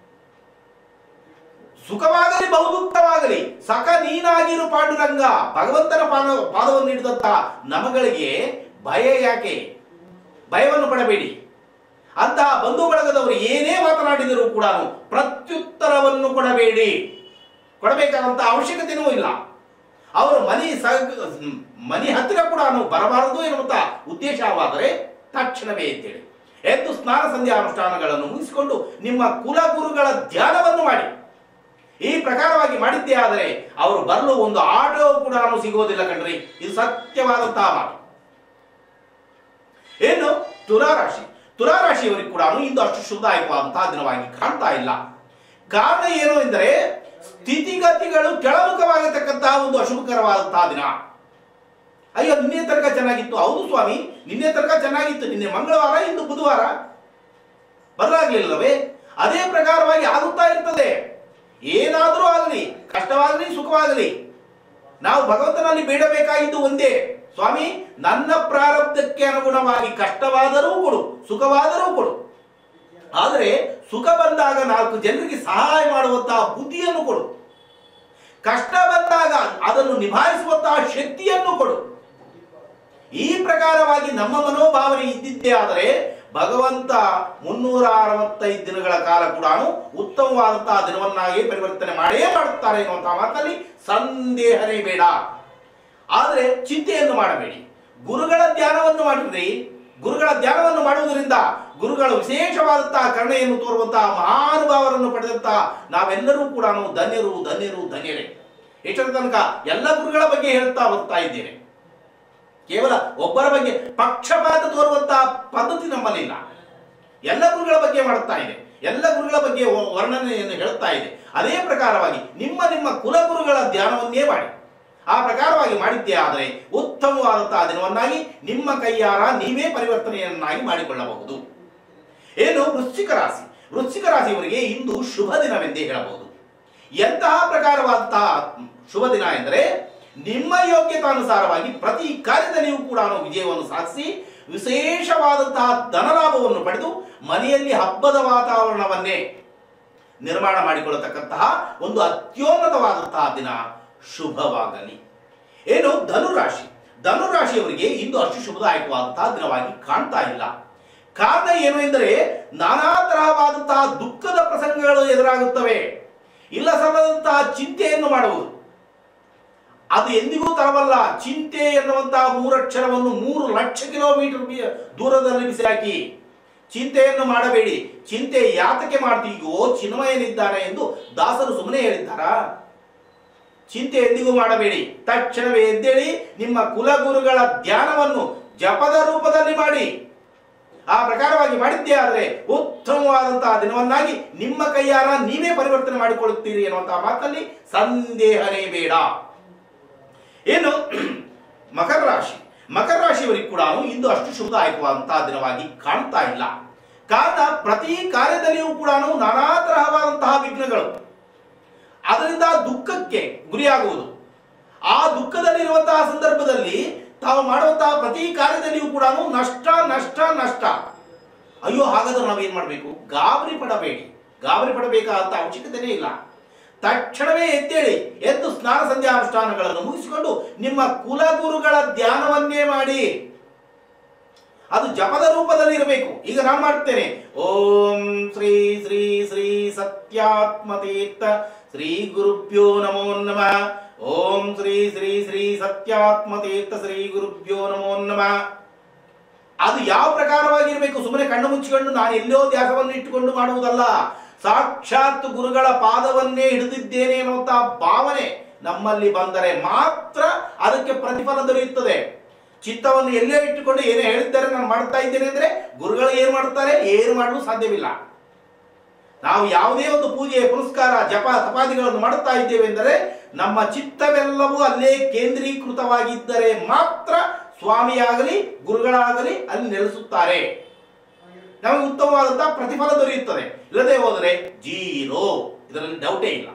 ಸುಖವಾಗಲಿ ಬಹುದುಃಖವಾಗಲಿ ಸಖ ನೀನಾಗಿರು ಪಾಂಡುರಂಗ ಭಗವಂತನ ಪಾದ ಪಾದವನ್ನು ಹಿಡಿದಂತ ನಮಗಳಿಗೆ ಭಯ ಯಾಕೆ ಭಯವನ್ನು ಪಡಬೇಡಿ ಅಂತಹ ಬಂಧು ಬಳಗದವರು ಏನೇ ಮಾತನಾಡಿದರೂ ಕೂಡ ಪ್ರತ್ಯುತ್ತರವನ್ನು ಕೊಡಬೇಡಿ ಕೊಡಬೇಕಾದಂತ ಅವಶ್ಯಕತೆಯೂ ಇಲ್ಲ ಅವರು ಮನೆ ಸ ಮನೆ ಹತ್ತಿರ ಕೂಡ ಬರಬಾರದು ಎನ್ನುವಂತ ಉದ್ದೇಶವಾದರೆ ತಕ್ಷಣವೇ ಅಂತೇಳಿ ಎದ್ದು ಸ್ನಾನ ಸಂಧ್ಯಾ ಅನುಷ್ಠಾನಗಳನ್ನು ಮುಗಿಸಿಕೊಂಡು ನಿಮ್ಮ ಕುಲಗುರುಗಳ ಧ್ಯಾನವನ್ನು ಮಾಡಿ ಈ ಪ್ರಕಾರವಾಗಿ ಮಾಡಿದ್ದೇ ಆದರೆ ಅವರು ಬರಲು ಒಂದು ಆಟೋ ಕೂಡ ಸಿಗುವುದಿಲ್ಲ ಕಣ್ರಿ ಇದು ಸತ್ಯವಾದಂತಹ ಮಾತು ಏನು ತುಲಾರಾಶಿ ತುಲಾರಾಶಿಯವರಿಗೆ ಕೂಡ ಇಂದು ಅಷ್ಟು ಶುಭದಾಯಕವಾದಂತಹ ದಿನವಾಗಿ ಕಾಣ್ತಾ ಇಲ್ಲ ಕಾರಣ ಏನು ಎಂದರೆ ಸ್ಥಿತಿಗತಿಗಳು ಕೆಳಮುಖವಾಗಿರ್ತಕ್ಕಂತಹ ಒಂದು ಅಶುಭಕರವಾದಂತಹ ದಿನ ಅಯ್ಯೋ ನಿನ್ನೆ ತನಕ ಚೆನ್ನಾಗಿತ್ತು ಹೌದು ಸ್ವಾಮಿ ನಿನ್ನೆ ತನಕ ಚೆನ್ನಾಗಿತ್ತು ನಿನ್ನೆ ಮಂಗಳವಾರ ಇಂದು ಬುಧವಾರ ಬದಲಾಗ್ಲಿಲ್ಲವೇ ಅದೇ ಪ್ರಕಾರವಾಗಿ ಆಗುತ್ತಾ ಇರ್ತದೆ ಏನಾದರೂ ಆಗಲಿ ಕಷ್ಟವಾಗಲಿ ಸುಖವಾಗಲಿ ನಾವು ಭಗವಂತನಲ್ಲಿ ಬೇಡಬೇಕಾಗಿದ್ದು ಒಂದೇ ಸ್ವಾಮಿ ನನ್ನ ಪ್ರಾರಬ್ಧಕ್ಕೆ ಅನುಗುಣವಾಗಿ ಕಷ್ಟವಾದರೂ ಕೊಡು ಸುಖವಾದರೂ ಕೊಡು ಆದರೆ ಸುಖ ಬಂದಾಗ ನಾಲ್ಕು ಜನರಿಗೆ ಸಹಾಯ ಮಾಡುವಂತಹ ಬುದ್ಧಿಯನ್ನು ಕೊಡು ಕಷ್ಟ ಬಂದಾಗ ಅದನ್ನು ನಿಭಾಯಿಸುವಂತಹ ಶಕ್ತಿಯನ್ನು ಕೊಡು ಈ ಪ್ರಕಾರವಾಗಿ ನಮ್ಮ ಮನೋಭಾವನೆ ಇದ್ದಿದ್ದೇ ಆದರೆ ಭಗವಂತ ಮುನ್ನೂರ ಅರವತ್ತೈದು ದಿನಗಳ ಕಾಲ ಕೂಡ ಉತ್ತಮವಾದಂತಹ ದಿನವನ್ನಾಗಿ ಪರಿವರ್ತನೆ ಮಾಡೇ ಮಾಡುತ್ತಾರೆ ಎನ್ನುವಂತಹ ಮಾತಲ್ಲಿ ಸಂದೇಹನೇ ಬೇಡ ಆದರೆ ಚಿಂತೆಯನ್ನು ಮಾಡಬೇಡಿ ಗುರುಗಳ ಧ್ಯಾನವನ್ನು ಮಾಡಿದ್ರಿ ಗುರುಗಳ ಧ್ಯಾನವನ್ನು ಮಾಡುವುದರಿಂದ ಗುರುಗಳು ವಿಶೇಷವಾದಂತಹ ಕರುಣೆಯನ್ನು ತೋರುವಂತಹ ಮಹಾನುಭಾವರನ್ನು ಪಡೆದಂತಹ ನಾವೆಲ್ಲರೂ ಕೂಡ ಧನ್ಯರು ಧನ್ಯರು ಧನ್ಯರೇ ಎಷ್ಟರ ತನಕ ಎಲ್ಲ ಗುರುಗಳ ಬಗ್ಗೆ ಹೇಳ್ತಾ ಬರ್ತಾ ಇದ್ದೇನೆ ಕೇವಲ ಒಬ್ಬರ ಬಗ್ಗೆ ಪಕ್ಷಪಾತ ತೋರುವಂತಹ ಪದ್ಧತಿ ನಮ್ಮಲ್ಲಿಲ್ಲ ಎಲ್ಲ ಗುರುಗಳ ಬಗ್ಗೆ ಮಾಡುತ್ತಾ ಇದೆ ಎಲ್ಲ ಗುರುಗಳ ಬಗ್ಗೆ ವ- ವರ್ಣನೆಯನ್ನು ಹೇಳುತ್ತಾ ಇದೆ ಅದೇ ಪ್ರಕಾರವಾಗಿ ನಿಮ್ಮ ನಿಮ್ಮ ಕುಲಗುರುಗಳ ಧ್ಯಾನವನ್ನೇ ಮಾಡಿ ಆ ಪ್ರಕಾರವಾಗಿ ಮಾಡಿದ್ದೇ ಆದರೆ ಉತ್ತಮವಾದಂತಹ ದಿನವನ್ನಾಗಿ ನಿಮ್ಮ ಕೈಯಾರ ನೀವೇ ಪರಿವರ್ತನೆಯನ್ನಾಗಿ ಮಾಡಿಕೊಳ್ಳಬಹುದು ಏನು ವೃಶ್ಚಿಕ ರಾಶಿ ವೃಶ್ಚಿಕ ರಾಶಿಯವರಿಗೆ ಇಂದು ಶುಭ ದಿನವೆಂದೇ ಹೇಳಬಹುದು ಎಂತಹ ಪ್ರಕಾರವಾದಂತಹ ಶುಭ ದಿನ ಎಂದರೆ ನಿಮ್ಮ ಯೋಗ್ಯತಾನುಸಾರವಾಗಿ ಪ್ರತಿ ಕಾರ್ಯದಲ್ಲಿಯೂ ಕೂಡ ವಿಜಯವನ್ನು ಸಾಧಿಸಿ ವಿಶೇಷವಾದಂತಹ ಧನಲಾಭವನ್ನು ಪಡೆದು ಮನೆಯಲ್ಲಿ ಹಬ್ಬದ ವಾತಾವರಣವನ್ನೇ ನಿರ್ಮಾಣ ಮಾಡಿಕೊಳ್ಳತಕ್ಕಂತಹ ಒಂದು ಅತ್ಯುನ್ನತವಾದಂತಹ ದಿನ ಶುಭವಾಗಲಿ ಏನು ಧನುರಾಶಿ ಧನುರಾಶಿಯವರಿಗೆ ಇಂದು ಅಷ್ಟು ಶುಭದಾಯಕವಾದಂತಹ ದಿನವಾಗಿ ಕಾಣ್ತಾ ಇಲ್ಲ ಕಾರಣ ಏನು ಎಂದರೆ ನಾನಾ ತರಹವಾದಂತಹ ದುಃಖದ ಪ್ರಸಂಗಗಳು ಎದುರಾಗುತ್ತವೆ ಇಲ್ಲ ಸಲ್ಲದಂತಹ ಚಿಂತೆಯನ್ನು ಮಾಡುವುದು ಅದು ಎಂದಿಗೂ ತರವಲ್ಲ ಚಿಂತೆ ಎನ್ನುವಂತಹ ಮೂರಕ್ಷರವನ್ನು ಮೂರು ಲಕ್ಷ ಕಿಲೋಮೀಟರ್ ಬಿ- ದೂರದಲ್ಲಿ ಬಿಸಿಹಾಕಿ ಚಿಂತೆಯನ್ನು ಮಾಡಬೇಡಿ ಚಿಂತೆ ಯಾತಕ್ಕೆ ಮಾಡ್ತೀಯೋ ಚಿನ್ಮಯನಿದ್ದಾನೆ ಎಂದು ದಾಸರು ಸುಮ್ಮನೆ ಹೇಳಿದ್ದಾರಾ ಚಿಂತೆ ಎಂದಿಗೂ ಮಾಡಬೇಡಿ ತಕ್ಷಣವೇ ಎದ್ದೇಳಿ ನಿಮ್ಮ ಕುಲಗುರುಗಳ ಧ್ಯಾನವನ್ನು ಜಪದ ರೂಪದಲ್ಲಿ ಮಾಡಿ ಆ ಪ್ರಕಾರವಾಗಿ ಮಾಡಿದ್ದೇ ಆದರೆ ಉತ್ತಮವಾದಂತಹ ದಿನವನ್ನಾಗಿ ನಿಮ್ಮ ಕೈಯಾರ ನೀವೇ ಪರಿವರ್ತನೆ ಮಾಡಿಕೊಳ್ಳುತ್ತೀರಿ ಎನ್ನುವಂತಹ ಮಾತಲ್ಲಿ ಸಂದೇಹನೇ ಬೇಡ ಏನು ಮಕರ ರಾಶಿ ಮಕರ ರಾಶಿಯವರಿಗೆ ಕೂಡ ಇಂದು ಅಷ್ಟು ಶುಭದಾಯಕವಾದಂತಹ ದಿನವಾಗಿ ಕಾಣ್ತಾ ಇಲ್ಲ ಕಾರಣ ಪ್ರತಿ ಕಾರ್ಯದಲ್ಲಿಯೂ ಕೂಡ ನಾನಾ ತರಹವಾದಂತಹ ವಿಘ್ನಗಳು ಅದರಿಂದ ದುಃಖಕ್ಕೆ ಗುರಿಯಾಗುವುದು ಆ ದುಃಖದಲ್ಲಿರುವಂತಹ ಸಂದರ್ಭದಲ್ಲಿ ತಾವು ಮಾಡುವಂತಹ ಪ್ರತಿ ಕಾರ್ಯದಲ್ಲಿಯೂ ಕೂಡ ನಷ್ಟ ನಷ್ಟ ನಷ್ಟ ಅಯ್ಯೋ ಹಾಗಾದ್ರೆ ನಾವೇನ್ ಮಾಡಬೇಕು ಗಾಬರಿ ಪಡಬೇಡಿ ಗಾಬರಿ ಪಡಬೇಕಾದಂತ ಅವಶ್ಯಕತೆನೇ ಇಲ್ಲ ತಕ್ಷಣವೇ ಎದ್ದೇಳಿ ಎದ್ದು ಸ್ನಾನ ಸಂಧ್ಯಾ ಅನುಷ್ಠಾನಗಳನ್ನು ಮುಗಿಸಿಕೊಂಡು ನಿಮ್ಮ ಕುಲಗುರುಗಳ ಧ್ಯಾನವನ್ನೇ ಮಾಡಿ ಅದು ಜಪದ ರೂಪದಲ್ಲಿ ಇರಬೇಕು ಈಗ ನಾನು ಮಾಡ್ತೇನೆ ಓಂ ಶ್ರೀ ಶ್ರೀ ಶ್ರೀ ಸತ್ಯಾತ್ಮತೀರ್ಥ ಶ್ರೀ ಗುರುಭ್ಯೋ ನಮೋ ನಮಃ ಓಂ ಶ್ರೀ ಶ್ರೀ ಶ್ರೀ ಸತ್ಯಾತ್ಮತೀರ್ಥ ಶ್ರೀ ಗುರುಭ್ಯೋ ನಮೋ ನಮಃ ಅದು ಯಾವ ಪ್ರಕಾರವಾಗಿರ್ಬೇಕು ಸುಮ್ಮನೆ ಕಣ್ಣು ಮುಚ್ಚಿಕೊಂಡು ನಾನು ಎಲ್ಲೋ ಧ್ಯಾಸವನ್ನು ಇಟ್ಟುಕೊಂಡು ಮಾಡುವುದಲ್ಲ ಸಾಕ್ಷಾತ್ ಗುರುಗಳ ಪಾದವನ್ನೇ ಹಿಡಿದಿದ್ದೇನೆ ಎನ್ನುವಂತಹ ಭಾವನೆ ನಮ್ಮಲ್ಲಿ ಬಂದರೆ ಮಾತ್ರ ಅದಕ್ಕೆ ಪ್ರತಿಫಲ ದೊರೆಯುತ್ತದೆ ಚಿತ್ತವನ್ನು ಎಲ್ಲೇ ಇಟ್ಟುಕೊಂಡು ಏನೇ ಹೇಳಿದ್ದಾರೆ ನಾನು ಮಾಡ್ತಾ ಇದ್ದೇನೆ ಅಂದ್ರೆ ಗುರುಗಳು ಏನು ಮಾಡುತ್ತಾರೆ ಏನು ಮಾಡಲು ಸಾಧ್ಯವಿಲ್ಲ ನಾವು ಯಾವುದೇ ಒಂದು ಪೂಜೆ ಪುರಸ್ಕಾರ ಜಪ ತಪಾದಿಗಳನ್ನು ಮಾಡುತ್ತಾ ಇದ್ದೇವೆ ಎಂದರೆ ನಮ್ಮ ಚಿತ್ತವೆಲ್ಲವೂ ಅಲ್ಲೇ ಕೇಂದ್ರೀಕೃತವಾಗಿದ್ದರೆ ಮಾತ್ರ ಸ್ವಾಮಿಯಾಗಲಿ ಗುರುಗಳಾಗಲಿ ಅಲ್ಲಿ ನೆಲೆಸುತ್ತಾರೆ ನಮಗೆ ಉತ್ತಮವಾದಂತಹ ಪ್ರತಿಫಲ ದೊರೆಯುತ್ತದೆ ಇಲ್ಲದೆ ಹೋದರೆ ಜೀರೋ ಇದರಲ್ಲಿ ಡೌಟೇ ಇಲ್ಲ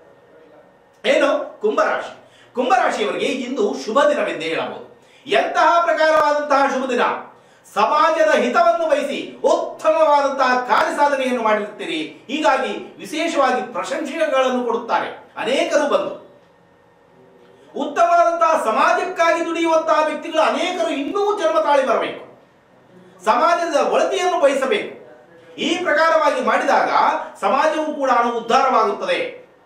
ಏನು ಕುಂಭರಾಶಿ ಕುಂಭರಾಶಿಯವರಿಗೆ ಇಂದು ಶುಭ ದಿನವೆಂದೇ ಹೇಳಬಹುದು ಎಂತಹ ಪ್ರಕಾರವಾದಂತಹ ಶುಭ ದಿನ ಸಮಾಜದ ಹಿತವನ್ನು ಬಯಸಿ ಉತ್ತಮವಾದಂತಹ ಕಾರ್ಯ ಸಾಧನೆಯನ್ನು ಮಾಡಿರುತ್ತೀರಿ ಹೀಗಾಗಿ ವಿಶೇಷವಾಗಿ ಪ್ರಶಂಸೆಗಳನ್ನು ಕೊಡುತ್ತಾರೆ ಅನೇಕರು ಬಂದು ಉತ್ತಮವಾದಂತಹ ಸಮಾಜಕ್ಕಾಗಿ ದುಡಿಯುವಂತಹ ವ್ಯಕ್ತಿಗಳು ಅನೇಕರು ಇನ್ನೂ ಜನ್ಮ ತಾಳಿ ಬರಬೇಕು ಸಮಾಜದ ಒಳತಿಯನ್ನು ಬಯಸಬೇಕು ಈ ಪ್ರಕಾರವಾಗಿ ಮಾಡಿದಾಗ ಸಮಾಜವು ಕೂಡ ಉದ್ಧಾರವಾಗುತ್ತದೆ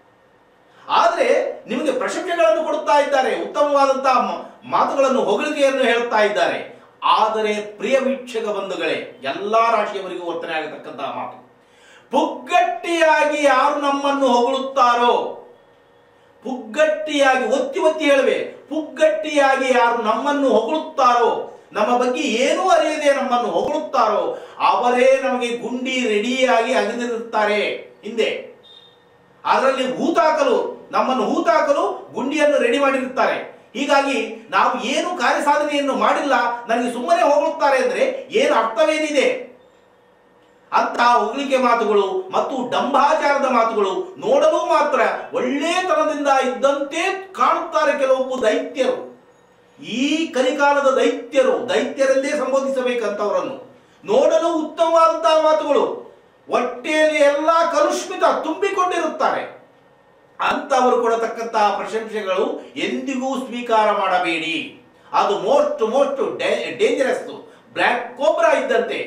ಆದರೆ ನಿಮಗೆ ಪ್ರಶಂಸೆಗಳನ್ನು ಕೊಡುತ್ತಾ ಇದ್ದಾರೆ ಉತ್ತಮವಾದಂತಹ ಮ- ಮಾತುಗಳನ್ನು ಹೊಗಳಿಕೆಯನ್ನು ಹೇಳುತ್ತಾ ಇದ್ದಾರೆ ಆದರೆ ಪ್ರಿಯ ವೀಕ್ಷಕ ಬಂಧುಗಳೇ ಎಲ್ಲಾ ರಾಶಿಯವರಿಗೂ ವರ್ತನೆ ಆಗತಕ್ಕಂತಹ ಮಾತು ಪುಗ್ಗಟ್ಟಿಯಾಗಿ ಯಾರು ನಮ್ಮನ್ನು ಹೊಗಳುತ್ತಾರೋ ಪುಗ್ಗಟ್ಟಿಯಾಗಿ ಒತ್ತಿ ಒತ್ತಿ ಹೇಳುವೆ ಪುಗ್ಗಟ್ಟಿಯಾಗಿ ಯಾರು ನಮ್ಮನ್ನು ಹೊಗಳುತ್ತಾರೋ ನಮ್ಮ ಬಗ್ಗೆ ಏನೂ ಅರಿಯದೆ ನಮ್ಮನ್ನು ಹೊಗಳುತ್ತಾರೋ ಅವರೇ ನಮಗೆ ಗುಂಡಿ ರೆಡಿಯಾಗಿ ಅಗೆದಿರುತ್ತಾರೆ ಹಿಂದೆ ಅದರಲ್ಲಿ ಹೂತಾಕಲು ನಮ್ಮನ್ನು ಹೂತಾಕಲು ಗುಂಡಿಯನ್ನು ರೆಡಿ ಮಾಡಿರುತ್ತಾರೆ ಹೀಗಾಗಿ ನಾವು ಏನು ಕಾರ್ಯ ಸಾಧನೆಯನ್ನು ಮಾಡಿಲ್ಲ ನನಗೆ ಸುಮ್ಮನೆ ಹೋಗುತ್ತಾರೆ ಅಂದ್ರೆ ಏನು ಅರ್ಥವೇನಿದೆ ಅಂತಹ ಹೊಗಳಿಕೆ ಮಾತುಗಳು ಮತ್ತು ಡಂಬಾಚಾರದ ಮಾತುಗಳು ನೋಡಲು ಮಾತ್ರ ಒಳ್ಳೆತನದಿಂದ ಇದ್ದಂತೆ ಕಾಣುತ್ತಾರೆ ಕೆಲವೊಬ್ಬ ದೈತ್ಯರು ಈ ಕಲಿಕಾಲದ ದೈತ್ಯರು ದೈತ್ಯರೆಂದೇ ಸಂಬೋಧಿಸಬೇಕಂತವರನ್ನು ನೋಡಲು ಉತ್ತಮವಾದಂತಹ ಮಾತುಗಳು ಹೊಟ್ಟೆಯಲ್ಲಿ ಎಲ್ಲ ಕಲುಷ್ಮಿತ ತುಂಬಿಕೊಂಡಿರುತ್ತಾರೆ ಅಂತವರು ಕೊಡತಕ್ಕಂತಹ ಪ್ರಶಂಸೆಗಳು ಎಂದಿಗೂ ಸ್ವೀಕಾರ ಮಾಡಬೇಡಿ ಅದು most most dangerous black cobra ಇದ್ದಂತೆ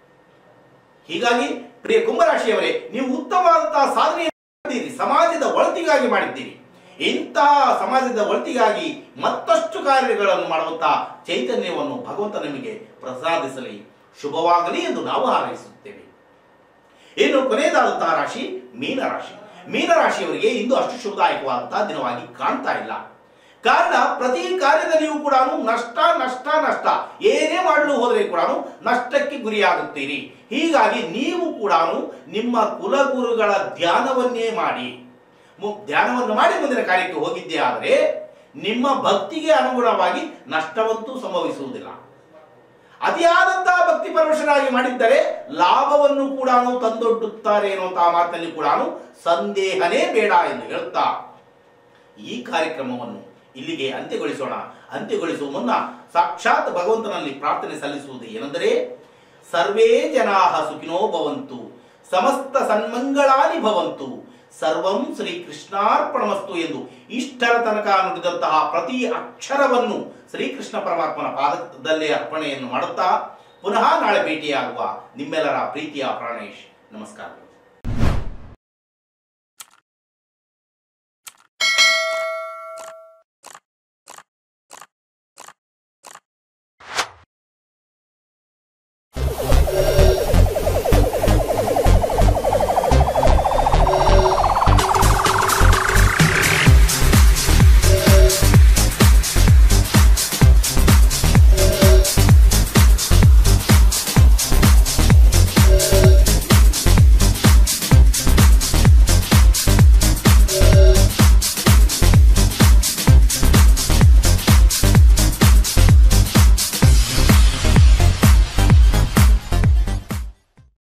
ಹೀಗಾಗಿ ಪ್ರಿಯ ಕುಂಭರಾಶಿಯವರೇ ನೀವು ಉತ್ತಮವಾದಂತಹ ಸಾಧನೆ ಮಾಡಿದ್ದೀರಿ ಸಮಾಜದ ಒಳತಿಗಾಗಿ ಮಾಡಿದ್ದೀರಿ ಇಂತಹ ಸಮಾಜದ ಒಳತಿಗಾಗಿ ಮತ್ತಷ್ಟು ಕಾರ್ಯಗಳನ್ನು ಮಾಡುವಂತಹ ಚೈತನ್ಯವನ್ನು ಭಗವಂತ ನಿಮಗೆ ಪ್ರಸಾದಿಸಲಿ ಶುಭವಾಗಲಿ ಎಂದು ನಾವು ಹಾರೈಸುತ್ತೇವೆ ಇನ್ನು ಕೊನೆಯದಾದಂತಹ ರಾಶಿ ಮೀನರಾಶಿ ಮೀನರಾಶಿಯವರಿಗೆ ಇಂದು ಅಷ್ಟು ಶುಭದಾಯಕವಾದಂತಹ ದಿನವಾಗಿ ಕಾಣ್ತಾ ಇಲ್ಲ ಕಾರಣ ಪ್ರತಿ ಕಾರ್ಯದಲ್ಲಿಯೂ ಕೂಡ ನಷ್ಟ ನಷ್ಟ ನಷ್ಟ ಏನೇ ಮಾಡಲು ಹೋದರೆ ಕೂಡ ನಷ್ಟಕ್ಕೆ ಗುರಿಯಾಗುತ್ತೀರಿ ಹೀಗಾಗಿ ನೀವು ಕೂಡ ನಿಮ್ಮ ಕುಲಗುರುಗಳ ಧ್ಯಾನವನ್ನೇ ಮಾಡಿ ಮು- ಧ್ಯಾನವನ್ನು ಮಾಡಿ ಮುಂದಿನ ಕಾರ್ಯಕ್ಕೆ ಹೋಗಿದ್ದೇ ಆದರೆ ನಿಮ್ಮ ಭಕ್ತಿಗೆ ಅನುಗುಣವಾಗಿ ನಷ್ಟವಂತೂ ಸಂಭವಿಸುವುದಿಲ್ಲ ಅತಿಯಾದಂತಹ ಭಕ್ತಿ ಪರವಶರಾಗಿ ಮಾಡಿದ್ದರೆ ಲಾಭವನ್ನು ಕೂಡ ತಂದೊಡ್ಡುತ್ತಾರೆ ಎನ್ನುವಂತಹ ಮಾತಿನಲ್ಲಿ ಕೂಡ ಸಂದೇಹನೇ ಬೇಡ ಎಂದು ಹೇಳುತ್ತಾ ಈ ಕಾರ್ಯಕ್ರಮವನ್ನು ಇಲ್ಲಿಗೆ ಅಂತ್ಯಗೊಳಿಸೋಣ ಅಂತ್ಯಗೊಳಿಸುವ ಮುನ್ನ ಸಾಕ್ಷಾತ್ ಭಗವಂತನಲ್ಲಿ ಪ್ರಾರ್ಥನೆ ಸಲ್ಲಿಸುವುದು ಏನೆಂದರೆ ಸರ್ವೇ ಜನಾ ಸುಖಿನೋ ಭವಂತು ಸಮಸ್ತ ಸನ್ಮಂಗಳಾನಿ ಭವಂತು ಸರ್ವಂ ಶ್ರೀ ಕೃಷ್ಣಾರ್ಪಣಮಸ್ತು ಎಂದು ಇಷ್ಟರ ತನಕ ನುಡಿದಂತಹ ಪ್ರತಿ ಅಕ್ಷರವನ್ನು ಶ್ರೀಕೃಷ್ಣ ಪರಮಾತ್ಮನ ಪಾದದಲ್ಲೇ ಅರ್ಪಣೆಯನ್ನು ಮಾಡುತ್ತಾ ಪುನಃ ನಾಳೆ ಭೇಟಿಯಾಗುವ ನಿಮ್ಮೆಲ್ಲರ ಪ್ರೀತಿಯ ಪ್ರಾಣೇಶ್ ನಮಸ್ಕಾರ